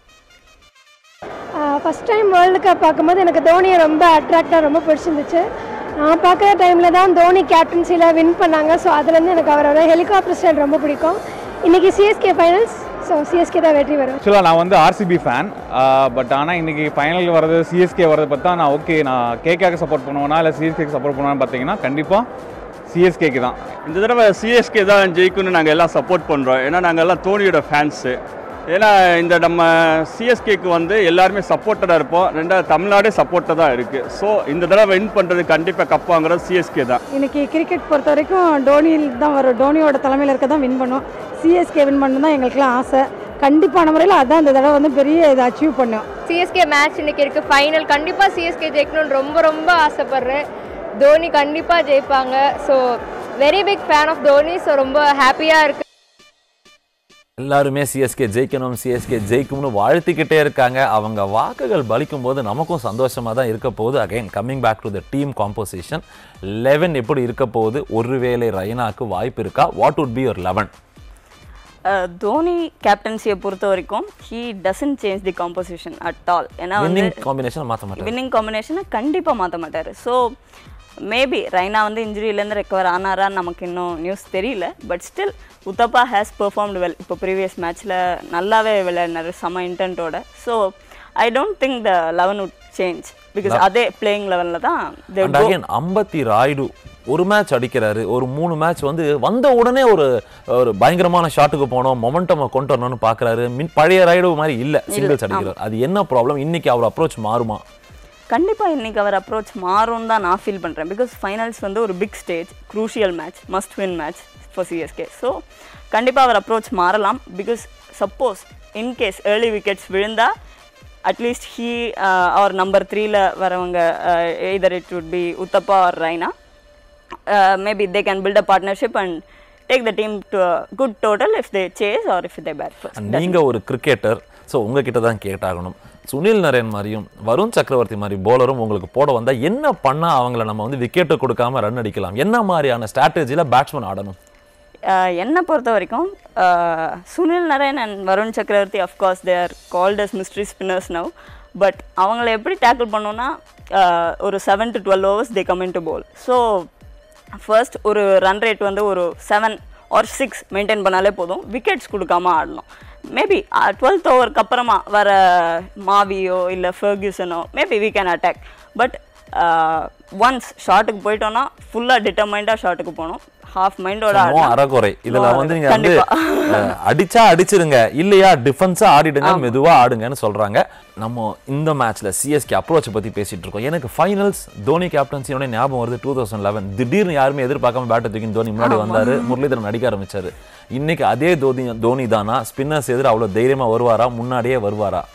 ஃபஸ்ட் டைம் வேர்ல்டு கப் பார்க்கும்போது எனக்கு தோனியை ரொம்ப அட்ராக்டாக ரொம்ப பிடிச்சிருந்துச்சு நான் பார்க்குற டைமில் தான் தோனி கேப்டன்சியில் வின் பண்ணாங்க ஸோ அதுலேருந்து எனக்கு அவரோட ஹெலிகாப்டர் ஸ்டைல் ரொம்ப பிடிக்கும் இன்றைக்கி சிஎஸ்கே ஃபைனல்ஸ் ஸோ சிஎஸ்கே தான் வெற்றி வரும் ஆக்சுவலாக நான் வந்து ஆர்சிபி ஃபேன் பட் ஆனால் இன்னைக்கு ஃபைனல் வர்றது சிஎஸ்கே வர்றது பார்த்தா நான் ஓகே நான் கேக்காக சப்போர்ட் பண்ணுவேனா இல்லை சிஎஸ்கேக்கு சப்போர்ட் பண்ணுவேன்னு பார்த்தீங்கன்னா கண்டிப்பாக சிஎஸ்கேக்கு தான் இந்த தடவை சிஎஸ்கே தான் ஜெயிக்கும்னு நாங்கள் எல்லாம் சப்போர்ட் பண்ணுறோம் ஏன்னா நாங்கள் எல்லாம் தோனியோட ஃபேன்ஸு ஏன்னா இந்த நம்ம சிஎஸ்கேக்கு வந்து எல்லாருமே சப்போர்ட்டடாக இருப்போம் ரெண்டாவது தமிழ்நாடே சப்போர்ட்டாக தான் இருக்குது ஸோ இந்த தடவை வின் பண்ணுறது கண்டிப்பாக கப் வாங்குறது சிஎஸ்கே தான் இன்னைக்கு கிரிக்கெட் பொறுத்த வரைக்கும் டோனி தான் வரும் டோனியோட தலைமையில் இருக்க தான் வின் பண்ணும் சிஎஸ்கே வின் பண்ணணும் தான் எங்களுக்குலாம் ஆசை கண்டிப்பான முறையில் அதான் இந்த தடவை வந்து பெரிய இதை அச்சீவ் பண்ணும் சிஎஸ்கே மேட்ச் இன்னைக்கு இருக்கு ஃபைனல் கண்டிப்பாக சிஎஸ்கே ஜெயிக்கணும்னு ரொம்ப ரொம்ப ஆசைப்படுறேன் தோனி கண்டிப்பாக ஜெயிப்பாங்க so very big fan of Dhoni so ரொம்ப ஹாப்பியாக இருக்கு எல்லாருமே சிஎஸ்கே ஜெயிக்கணும் சிஎஸ்கே ஜெயிக்கும்னு வாழ்த்திக்கிட்டே இருக்காங்க அவங்க வாக்குகள் பலிக்கும் போது நமக்கும் சந்தோஷமா தான் இருக்க போகுது again coming back to the team composition eleven எப்படி இருக்க போகுது ஒருவேளை ரெய்னாக்கு வாய்ப்பு இருக்கா what would be your eleven Dhoni கேப்டன்சியை பொறுத்த வரைக்கும் he doesn't change the composition at all ஏன்னா வந்து வின்னிங் காம்பினேஷன் மாற்ற மாட்டாங்க வின்னிங் காம்பினேஷனை கண்டிப்பாக மாற்ற மாட்டார் ஸோ மேபி ரைனா வந்து இன்ஜுரியிலேருந்து ரெக்கவர் ஆனாரான்னு நமக்கு இன்னும் நியூஸ் தெரியல but still Uthappa has performed well இப்போ ப்ரீவியஸ் மேட்ச்சில் நல்லாவே விளையாடினார் செம்ம இன்டென்ட்டோட so I don't think the eleven would change because La- அதே பிளேயிங் லெவலில் தான் they அண்ட் go. அகைன் அம்பத்தி ராய்டு ஒரு மேட்ச் அடிக்கிறாரு ஒரு மூணு மேட்ச் வந்து வந்த உடனே ஒரு ஒரு பயங்கரமான ஷாட்டுக்கு போனோம் மொமெண்டம் கொண்டு வரணும்னு பார்க்கறாரு மின் பழைய ராய்டு மாதிரி இல்ல சிங்கிள்ஸ் அடிக்கிறார் அது என்ன ப்ராப்ளம் இன்னைக்கு அவர் அப்ரோச் மாறுமா கண்டிப்பாக இன்னைக்கு அவர் அப்ரோச் மாறும் தான் நான் ஃபீல் பண்ணுறேன் பிகாஸ் ஃபைனல்ஸ் வந்து ஒரு big stage crucial match must win match for CSK so கண்டிப்பாக அவர் அப்ரோச் மாறலாம் because suppose in case early wickets விழுந்தா அட்லீஸ்ட் ஹீ அவர் நம்பர் த்ரீல வரவங்க either it would be Uthappa or Raina maybe they can build a partnership and take the team to good total if they chase or if they bat first நீங்க ஒரு cricketer so உங்ககிட்ட தான் கேட்டாகணும் சுனில் நரேன் மாதிரியும் வருண் சக்கரவர்த்தி மாதிரி போலரும் உங்களுக்கு போட வந்தா என்ன பண்ணா அவங்கள நம்ம வந்து விக்கெட்டு கொடுக்காம ரன் அடிக்கலாம் என்ன மாதிரியான ஸ்ட்ராட்டஜியில் பேட்ஸ்மேன் ஆடணும் ஆஹ் என்னை பொறுத்த வரைக்கும் ஆஹ் Sunil Narine and Varun Chakravarthy of course they are called as mystery spinners now but அவங்கள எப்படி டேக்கிள் பண்ணோன்னா ஆஹ் ஒரு seven to twelve overs they come in to bowl so first ஒரு ரன் ரேட் வந்து ஒரு செவன் ஆர் சிக்ஸ் மெயின்டைன் பண்ணாலே போதும் விக்கெட்ஸ் கொடுக்காம ஆடணும் மேபி டுவெல்த் ஓவருக்கு அப்புறமா வர மாவியோ இல்லை ஃபர்கியூசனோ maybe we can attack but once ஷாட்டுக்கு போயிட்டோன்னா ஃபுல்லாக டிட்டர்மைண்டாக ஷாட்டுக்கு போகணும் ஹாஃப் மைண்டோட நோ அறகுறை இதுல வந்து நீங்க வந்து அஹ், அடிச்சா அடிச்சிருங்க இல்லையா டிஃபென்ஸா ஆடிடுங்க மெதுவா ஆடுங்கன்னு சொல்றாங்க நம்ம இந்த மேட்ச்ல சிஎஸ்கே அப்ரோச் பத்தி பேசிட்டு இருக்கோம் எனக்கு ஃபைனல்ஸ் தோனி கேப்டன்சியோட ஞாபகம் வருது டூ தௌசண்ட் லெவன் திடீர்னு யாருமே எதிர்பார்க்காம பேட்டை தூக்கி தோனி முன்னாடி ஆமா. வந்தாரு முரளிதரன் அடிக்க ஆரம்பிச்சாரு இன்னைக்கு அதே தோனி தோனி தானா ஸ்பின்னர்ஸ் எதிர அவ்வளவு தைரியமா வருவாரா முன்னாடியே வருவாரா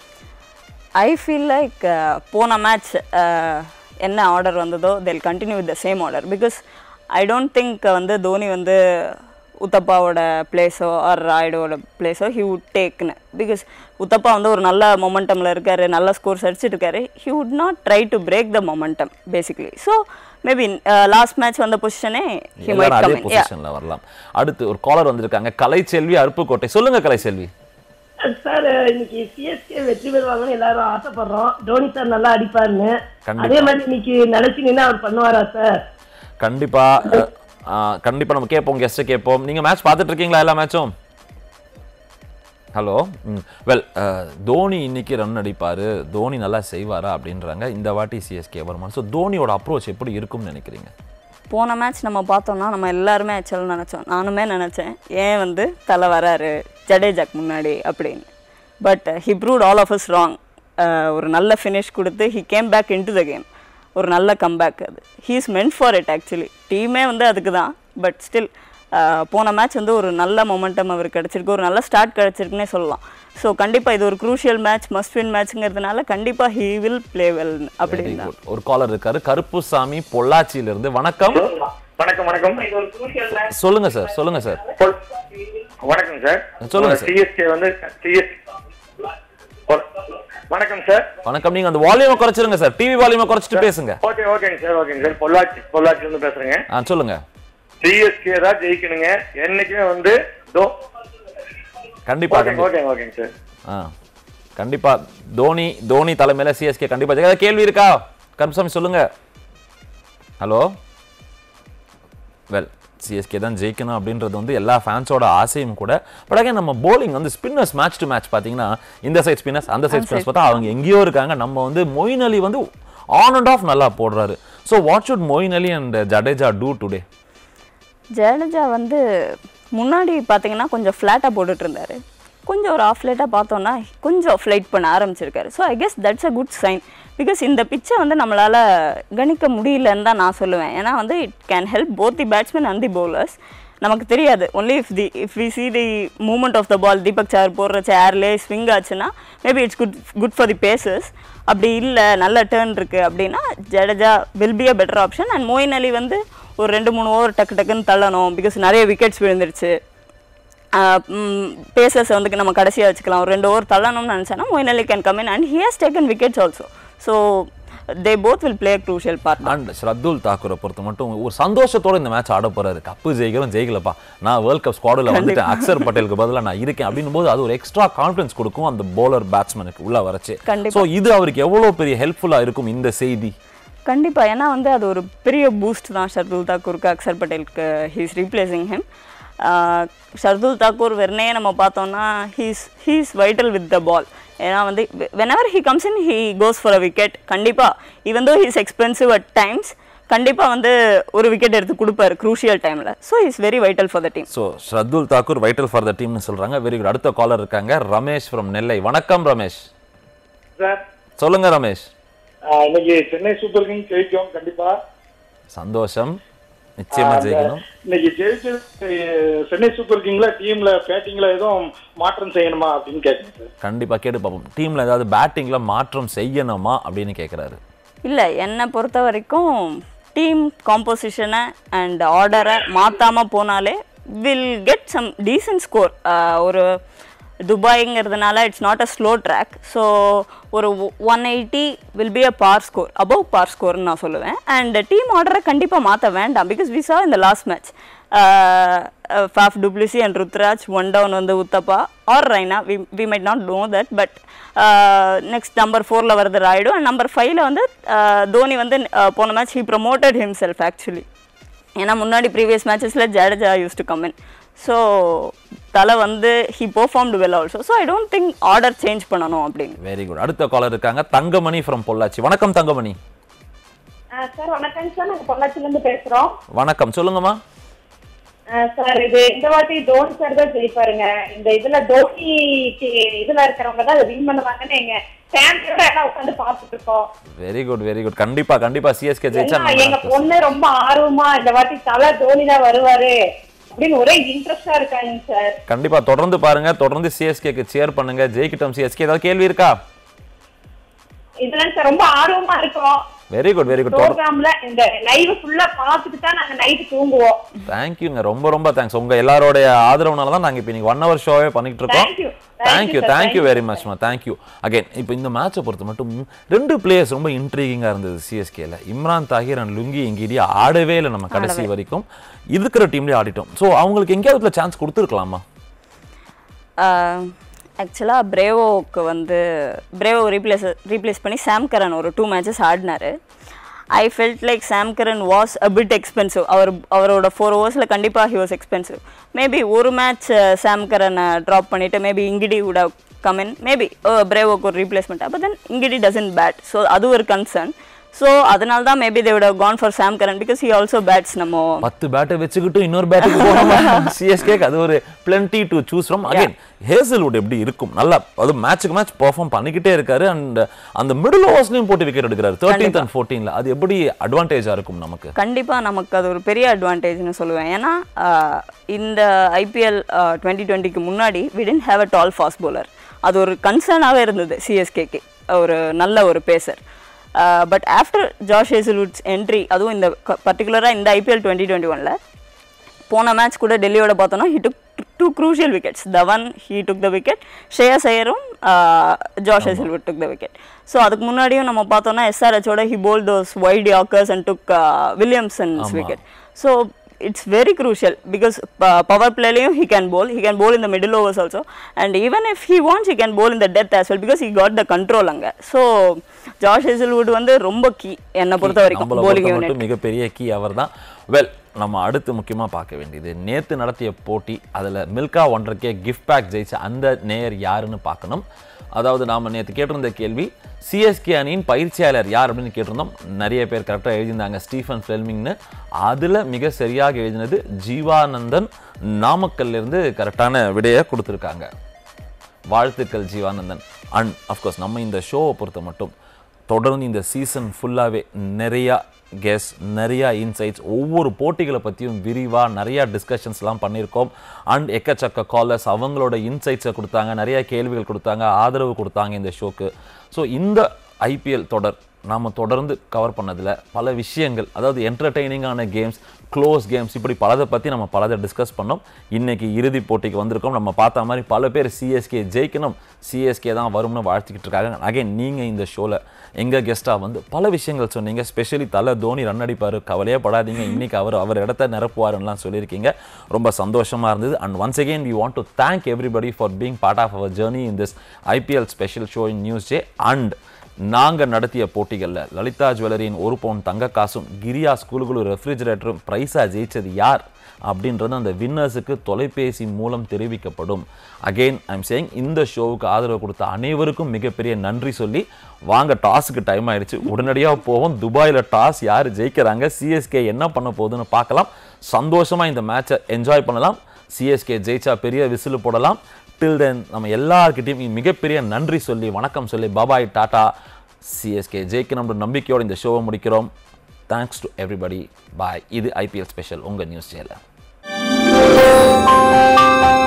ஐ ஃபீல் லைக் போன மேட்ச் என்ன ஆர்டர் வந்ததோ they'll continue with the same order because I don't think வந்து தோனி வந்து உத்தப்பாவோட பிளேஸோ ஆர் ராய்டோட பிளேஸோ ஹி வுட் டேக்னு பிகாஸ் உத்தப்பா வந்து ஒரு நல்ல மொமெண்டமில் இருக்காரு நல்ல ஸ்கோர்ஸ் அடிச்சிட்டு இருக்காரு he would not try to break the momentum basically so maybe last match வந்த பொசிஷனே ஹி எல்லாரும் மைட் அதே கம் இன் பொசிஷன்ல வரலாம் அடுத்து ஒரு காலர் வந்திருக்காங்க கலைச்செல்வி அருப்புக்கோட்டை சொல்லுங்க கலைச்செல்வி சார் இன்னைக்கு சிஎஸ்கே வெற்றி பெறுவாங்கன்னு எல்லாரும் ஆசைப்படுறோம் தோனி சார் நல்லா அடிப்பாருன்னு கண்டிப்பா. அதே மாதிரி இன்னைக்கு நினைச்சு நின்று அவர் பண்ணுவாரா சார் கண்டிப்பா அஹ், அஹ், கண்டிப்பா நம்ம கேட்போம் கெஸ்ட் கேட்போம் நீங்க மேட்ச் பார்த்துட்டு இருக்கீங்களா எல்லா மேட்சும் ஹலோ வெல் தோனி இன்னைக்கு ரன் அடிப்பாரு தோனி நல்லா செய்வாரா அப்படின்றாங்க இந்த வாட்டி சிஎஸ்கே வருமா ஸோ தோனியோட அப்ரோச் எப்படி இருக்கும்னு நினைக்கிறீங்க போன மேட்ச் நம்ம பார்த்தோம்னா நம்ம எல்லாருமே ஆக்சுவலாக நினச்சோம் நானுமே நினச்சேன் ஏன் வந்து தலை வராரு ஜடேஜாக்கு முன்னாடி அப்படின்னு but he proved all of us wrong ஒரு நல்ல ஃபினிஷ் கொடுத்து he came back in to the game ஒரு நல்ல கம்பேக் அது he is meant for it actually டீமே வந்து அதுக்கு தான் பட் ஸ்டில் போன மேட்ச் வந்து ஒரு நல்ல மொமெண்டம் அவருக்கு கிடச்சிருக்கு ஒரு நல்ல ஸ்டார்ட் கிடச்சிருக்குன்னே சொல்லலாம் ஸோ கண்டிப்பாக இது ஒரு க்ரூஷியல் மேட்ச் மஸ்ட் வின் மேட்ச்ங்கிறதுனால கண்டிப்பாக ஹீ வில் ப்ளே வெல் அப்படின்னு தான் ஒரு காலர் இருக்காரு கருப்புசாமி பொள்ளாச்சியில இருந்து வணக்கம் வணக்கம் வணக்கம் சொல்லுங்க சார் சொல்லுங்க சார் வணக்கம் சார் சொல்லுங்க சார். சிஎஸ்கே வந்து சிஎஸ் வணக்கம் சார் வணக்கம் நீங்க அந்த வால்யூமை குறைச்சிருங்க சார் டிவி வால்யூமை குறைச்சிட்டு பேசுங்க ஓகே ஓகேங்க சார் ஓகேங்க சார் பொள்ளாச்சி பொள்ளாச்சில இருந்து பேசுறேங்க ஆ சொல்லுங்க சிஎஸ்கே தான் ஜெயிக்கணுங்க என்னைக்குமே வந்து தோ கண்டிப்பா ஓகேங்க கண்டிப்பா. ஓகேங்க ஓகேங்க சார் ஆ கண்டிப்பா தோனி தோனி தலைமையில சிஎஸ்கே கண்டிப்பா ஜெயிக்கும். ஏதாவது கேள்வி இருக்கா கருப்புசாமி சொல்லுங்க ஹலோ வெல் சிஎஸ்கே தான் ஜெயிக்கணும் அப்படின்றது வந்து எல்லா ஃபேன்ஸோட ஆசையும் கூட பட் அகைன் நம்ம bowling வந்து ஸ்பின்னர்ஸ் மேட்ச் டு மேட்ச் பார்த்தீங்கன்னா இந்த சைட் ஸ்பின்னர்ஸ் அந்த சைட் ஸ்பின்னர்ஸ் பார்த்தா அவங்க எங்கேயோ இருக்காங்க நம்ம வந்து மொயின் அலி வந்து ஆன் அண்ட் ஆஃப் நல்லா போடுறாரு so what should Moeen Ali and Jadeja do டுடே ஜடேஜா வந்து முன்னாடி பார்த்தீங்கன்னா கொஞ்சம் ஃப்ளாட்டாக போட்டுட்டு இருந்தாரு கொஞ்சம் ஒரு ஆஃப் லேட்டாக பார்த்தோன்னா கொஞ்சம் ஃப்ளைட் பண்ண ஆரம்பிச்சிருக்காரு so I guess that's a good sign because இந்த பிச்சை வந்து நம்மளால் கணிக்க முடியலன்னு தான் நான் சொல்லுவேன் ஏன்னா வந்து it can help both the batsmen and the bowlers நமக்கு தெரியாது only if the if we see the moment of the ball Deepak sir போடுற சேர்லே ஸ்விங் ஆச்சுன்னா maybe it's good good for the pacers அப்படி இல்லை நல்ல டேர்ன் இருக்குது அப்படின்னா Jadeja will be a better option and Moeen Ali வந்து ஒரு ரெண்டு மூணு ஓவர் டக்கு டக்குன்னு தள்ளணும் பிகாஸ் நிறைய விக்கெட்ஸ் விழுந்துருச்சு பேசர்ஸ் வந்து நம்ம கடைசியாக வச்சுக்கலாம் ஒரு ரெண்டு ஓவர் தள்ளணும்னு நினச்சேன்னா Moeen Ali can come in and he has taken wickets also so they both will play crucial part and Shardul தாக்கூரை பொறுத்த மட்டும் ஒரு சந்தோஷத்தோட இந்த மேட்ச் ஆட போறாரு கப்பு ஜெயிக்கிறோம் ஜெயிக்கலப்பா நான் வேர்ல்ட் கப் ஸ்குவாடில் வந்துட்டேன் அக்சர் பட்டேலுக்கு பதிலாக நான் இருக்கேன் அப்படின்னும் போது அது ஒரு எக்ஸ்ட்ரா கான்ஃபிடன்ஸ் கொடுக்கும் அந்த bowler பேட்ஸ்மேனுக்கு உள்ள வரச்சு கண்டிப்பா. ஸோ இது அவருக்கு எவ்வளோ பெரிய ஹெல்ப்ஃபுல்லாக இருக்கும் இந்த செய்தி கண்டிப்பாக ஏன்னா வந்து அது ஒரு பெரிய பூஸ்ட் தான் ஷர்துல் தாக்கூருக்கு அக்சர் பட்டேலுக்கு he's replacing him Shardul Thakur வெறுனே நம்ம பார்த்தோம்னா he's he's vital with the ball ஏன்னா வந்து whenever he comes in he goes for a wicket கண்டிப்பாக even though he's expensive at times கண்டிப்பாக வந்து ஒரு விக்கெட் எடுத்து கொடுப்பாரு க்ரூஷியல் டைமில் so is very vital for the team so Shardul Thakur vital for the டீம்னு சொல்றாங்க வெரி குட் அடுத்த காலர் இருக்காங்க ரமேஷ் ஃப்ரம் நெல்லை வணக்கம் ரமேஷ் சார் சொல்லுங்க ரமேஷ் ஆஹ் இன்னைக்கு சென்னை சூப்பர் கிங் ஜெயிக்கும் கண்டிப்பா சந்தோஷம் நிச்சயமா ஆஹ் ஜெயிக்கணும் இன்னைக்கு ஜெயிச்சு அஹ் சென்னை சூப்பர் கிங்ல டீம்ல பேட்டிங்ல எதுவும் மாற்றம் செய்யணுமா அப்படின்னு கேட்குறேன் சார் கண்டிப்பா கேட்டு பார்ப்போம் டீம்ல ஏதாவது பேட்டிங்ல மாற்றம் செய்யணுமா அப்படின்னு கேட்குறாரு இல்லை என்னை பொறுத்த வரைக்கும் டீம் காம்போசிஷனை அண்ட் ஆர்டரை மாற்றாமல் போனாலே will get some decent score ஒரு துபாய்ங்கிறதுனால it's not a slow track so ஒரு one eighty will be a par score above par ஸ்கோர்னு நான் சொல்லுவேன் அண்ட் டீம் ஆர்டரை கண்டிப்பாக மாற்ற வேண்டாம் பிகாஸ் வி saw இந்த last match Faf du Plessis and Ruturaj one down வந்து Uthappa or Raina we we might not know that but next number ஃபோரில் வருது ராய்டு அண்ட் நம்பர் ஃபைவ்ல வந்து uh, தோனி வந்து uh, போன match he promoted himself actually ஏன்னா முன்னாடி ப்ரீவியஸ் மேட்சஸில் Jadeja used to come in so Thala வந்து he performed well also so I don't think order change பண்ணணும் அப்படின்னு வெரி குட் அடுத்த காலர் இருக்காங்க தங்கமணி ஃப்ரம் பொள்ளாச்சி வணக்கம் தங்கமணி சார் வணக்கம் சார் நாங்க பொள்ளாச்சில இருந்து பேசுறோம் வணக்கம் சொல்லுங்கம்மா சார் இது இந்த வாட்டி தோனி சார் தான் ஜெயிப்பாருங்க இந்த இதுல தோனிக்கு இதுல இருக்கிறவங்க தான் அதை வின் பண்ணுவாங்கன்னு எங்க ஃபேன்ஸோட எல்லாம் உட்காந்து பாத்துட்டு இருக்கோம் வெரி குட் வெரி குட் கண்டிப்பா கண்டிப்பா சிஎஸ்கே ஜெயிச்சா ஏன்னா, நம்ம எங்க பொண்ணு ரொம்ப ஆர்வமா இந்த வாட்டி தலை தோனி தான் வருவாரு அப்படின்னு ஒரே இன்ட்ரெஸ்டா இருக்காங்க சார் கண்டிப்பா தொடர்ந்து பாருங்க தொடர்ந்து சிஎஸ்கேக்கு சேர் பண்ணுங்க ஜெயிக்கிட்டோம் சிஎஸ்கே ஏதாவது கேள்வி இருக்கா இதெல்லாம் சார் ரொம்ப ஆர்வமா இருக்கோம் வெரி குட் வெரி குட் ப்ரோக்ராம்ல இந்த லைவ் ஃபுல்லா பார்த்துட்டு தான் நாங்க நைட்டு தூங்குவோம் தேங்க்யூங்க ரொம்ப ரொம்ப தேங்க்ஸ் உங்க எல்லாரோடைய ஆதரவுனால தான் நாங்க இப்போ இன்னைக்கு ஒன் ஹவர் ஷோவே பண்ணிட்டு இருக்கோம் Thank you. Thank thank you you, sir. Thank you Thank very மச்மா தேங்க்யூ அகைன் இப்போ இந்த மேட்சை பொறுத்த மட்டும் ரெண்டு பிளேயர்ஸ் ரொம்ப இன்ட்ரீகிங்காக இருந்தது சிஎஸ்கேல இம்ரான் தாஹிர் அண்ட் லுங்கி எங்கேயே ஆடவே இல்லை நம்ம கடைசி ஆடவே. வரைக்கும் இருக்கிற டீம்லேயே ஆடிட்டோம் ஸோ அவங்களுக்கு எங்கேயாவது சான்ஸ் கொடுத்துருக்கலாமா ஆக்சுவலாக பிரேவோவுக்கு வந்து பிரேவோ ரீப்ளேஸ் ரீப்ளேஸ் பண்ணி சாம் கரன் ஒரு டூ மேட்சஸ் ஆடினாரு I felt like Sam Curran was a bit expensive அவர் அவரோட ஃபோர் ஓவர்ஸில் கண்டிப்பாக ஹி வாஸ் எக்ஸ்பென்சிவ் மேபி ஒரு மேட்ச் சாம் கரனை ட்ராப் பண்ணிவிட்டு maybe Ngidi would have come in maybe பிரேவோக்கு ஒரு ரீப்ளேஸ்மெண்ட் அப்போ then Ngidi doesn't bat so அது ஒரு கன்சர்ன் ஸோ அதனால தான் maybe they would have gone for Sam Curran because he also bats நம்ம பத்து பேட்டை வச்சுக்கிட்டு இன்னொரு பேட்டுக்கு போனோம் சிஎஸ்கேக்கு அது ஒரு plenty to choose from again Hazlewood எப்படி இருக்கும் நல்லா அது மேட்ச்சுக்கு மேட்ச் பெர்ஃபார்ம் பண்ணிக்கிட்டே இருக்காரு அண்ட் அந்த மிடில் ஓவர்ஸ்லையும் போட்டு விக்கெட் எடுக்கிறாரு தேர்ட்டீன்த் அண்ட் ஃபோர்டீன்ல அது எப்படி அட்வான்டேஜா இருக்கும் நமக்கு கண்டிப்பாக நமக்கு அது ஒரு பெரிய அட்வான்டேஜ்னு சொல்லுவேன் ஏன்னா ஆஹ், இந்த ஐபிஎல் டுவெண்ட்டி டுவெண்ட்டிக்கு முன்னாடி we didn't have a tall fast bowler அது ஒரு கன்சர்னாகவே இருந்தது சிஎஸ்கேக்கு ஒரு நல்ல ஒரு pacer but after Josh Hazlewood's entry அதுவும் இந்த பர்டிகுலராக இந்த ஐபிஎல் டுவெண்ட்டி டுவெண்ட்டி ஒனில் போன மேட்ச் கூட டெல்லியோட பார்த்தோன்னா he took two crucial wickets Dhawan he took the wicket Shreyas ஐயரும் Josh Hazlewood took the wicket so அதுக்கு முன்னாடியும் நம்ம பார்த்தோன்னா எஸ்ஆர்ஹெச்சோட he bowl those wide yorkers and took Williamson's ஆமா. Wicket so it's very crucial because power பிளேலையும் he can bowl he can bowl in the middle overs also and even if he wants he can bowl in the death as well because he got the control அங்க so Josh Hazlewood வந்து ரொம்ப key என்னை பொறுத்த வரைக்கும் நம்மளை bowling பொறுத்த unit மட்டும் மிகப்பெரிய கீ அவர் தான் வெல் நம்ம அடுத்து முக்கியமா பார்க்க வேண்டியது நேத்து நடத்திய போட்டி அதுல மில்கா ஒன்றரைக்கே கிஃப்ட் பேக் ஜெயிச்ச அந்த நேயர் யாருன்னு பார்க்கணும் அதாவது நாம நேத்து கேட்டிருந்த கேள்வி சிஎஸ்கே அணியின் பயிற்சியாளர் யார் அப்படின்னு கேட்டிருந்தோம் நிறைய பேர் கரெக்டாக எழுதியிருந்தாங்க ஸ்டீஃபன் ஃபில்மிங்னு அதுல மிக சரியாக எழுதினது ஜீவானந்தன் நாமக்கல்ல இருந்து கரெக்டான விடையை கொடுத்துருக்காங்க வாழ்த்துக்கள் ஜீவானந்தன் அண்ட் அஃப்கோர்ஸ் நம்ம இந்த ஷோவை பொறுத்த மட்டும் தொடர்ந்து இந்த சீசன் ஃபுல்லாகவே நிறையா கெஸ் நிறையா இன்சைட்ஸ் ஒவ்வொரு போட்டிகளை பற்றியும் விரிவாக நிறையா டிஸ்கஷன்ஸ்லாம் பண்ணியிருக்கோம் அண்ட் எக்கச்சக்க காலர்ஸ் அவங்களோட இன்சைட்ஸை கொடுத்தாங்க நிறைய கேள்விகள் கொடுத்தாங்க ஆதரவு கொடுத்தாங்க இந்த ஷோக்கு ஸோ இந்த ஐபிஎல் தொடர் நாம் தொடர்ந்து கவர் பண்ணதில் பல விஷயங்கள் அதாவது என்டர்டெய்னிங்கான கேம்ஸ் க்ளோஸ் கேம்ஸ் இப்படி பலதை பற்றி நம்ம பலதை டிஸ்கஸ் பண்ணோம் இன்னைக்கு இறுதி போட்டிக்கு வந்திருக்கோம் நம்ம பார்த்த மாதிரி பல பேர் சிஎஸ்கே ஜெயிக்கணும் சிஎஸ்கே தான் வரும்னு வாழ்த்திக்கிட்டு இருக்காங்க அகைன் நீங்கள் இந்த ஷோவில் எங்கள் கெஸ்ட்டாக வந்து பல விஷயங்கள் சொன்னீங்க ஸ்பெஷலி தலை தோனி ரன் அடிப்பார் கவலையே படாதீங்க இன்னைக்கு அவர் அவர் இடத்த நிரப்புவாருன்னெலாம் சொல்லியிருக்கீங்க ரொம்ப சந்தோஷமாக இருந்தது and once again we want to thank everybody for being part of our journey in this IPL special show in News Day and நாங்கள் நடத்திய போட்டிகளில் லலிதா ஜுவல்லரியின் ஒரு பவுன் தங்க காசும் கிரியா ஸ்கூலுக்குழு ரெஃப்ரிஜரேட்டரும் ப்ரைஸாக ஜெயிச்சது யார் அப்படின்றது அந்த வின்னர்ஸுக்கு தொலைபேசி மூலம் தெரிவிக்கப்படும் அகெயின் ஐம் சேயிங் இந்த ஷோவுக்கு ஆதரவு கொடுத்த அனைவருக்கும் மிகப்பெரிய நன்றி சொல்லி வாங்க டாஸுக்கு டைம் ஆயிடுச்சு உடனடியாக போவோம் துபாயில் டாஸ் யார் ஜெயிக்கிறாங்க சிஎஸ்கே என்ன பண்ண போகுதுன்னு பார்க்கலாம் சந்தோஷமாக இந்த மேட்சை என்ஜாய் பண்ணலாம் சிஎஸ்கே ஜெயிச்சா பெரிய விசில் போடலாம் டில் தென் நம்ம எல்லார்கிட்டையும் மிகப்பெரிய நன்றி சொல்லி வணக்கம் சொல்லி பாபாய் டாடா சிஎஸ்கே ஜெயிக்கணும்ன்ற நம்பிக்கையோடு இந்த ஷோவை முடிக்கிறோம் தேங்க்ஸ் டு எவ்ரிபடி பாய் இது ஐபிஎல் ஸ்பெஷல் உங்கள் நியூஸ் சேனல்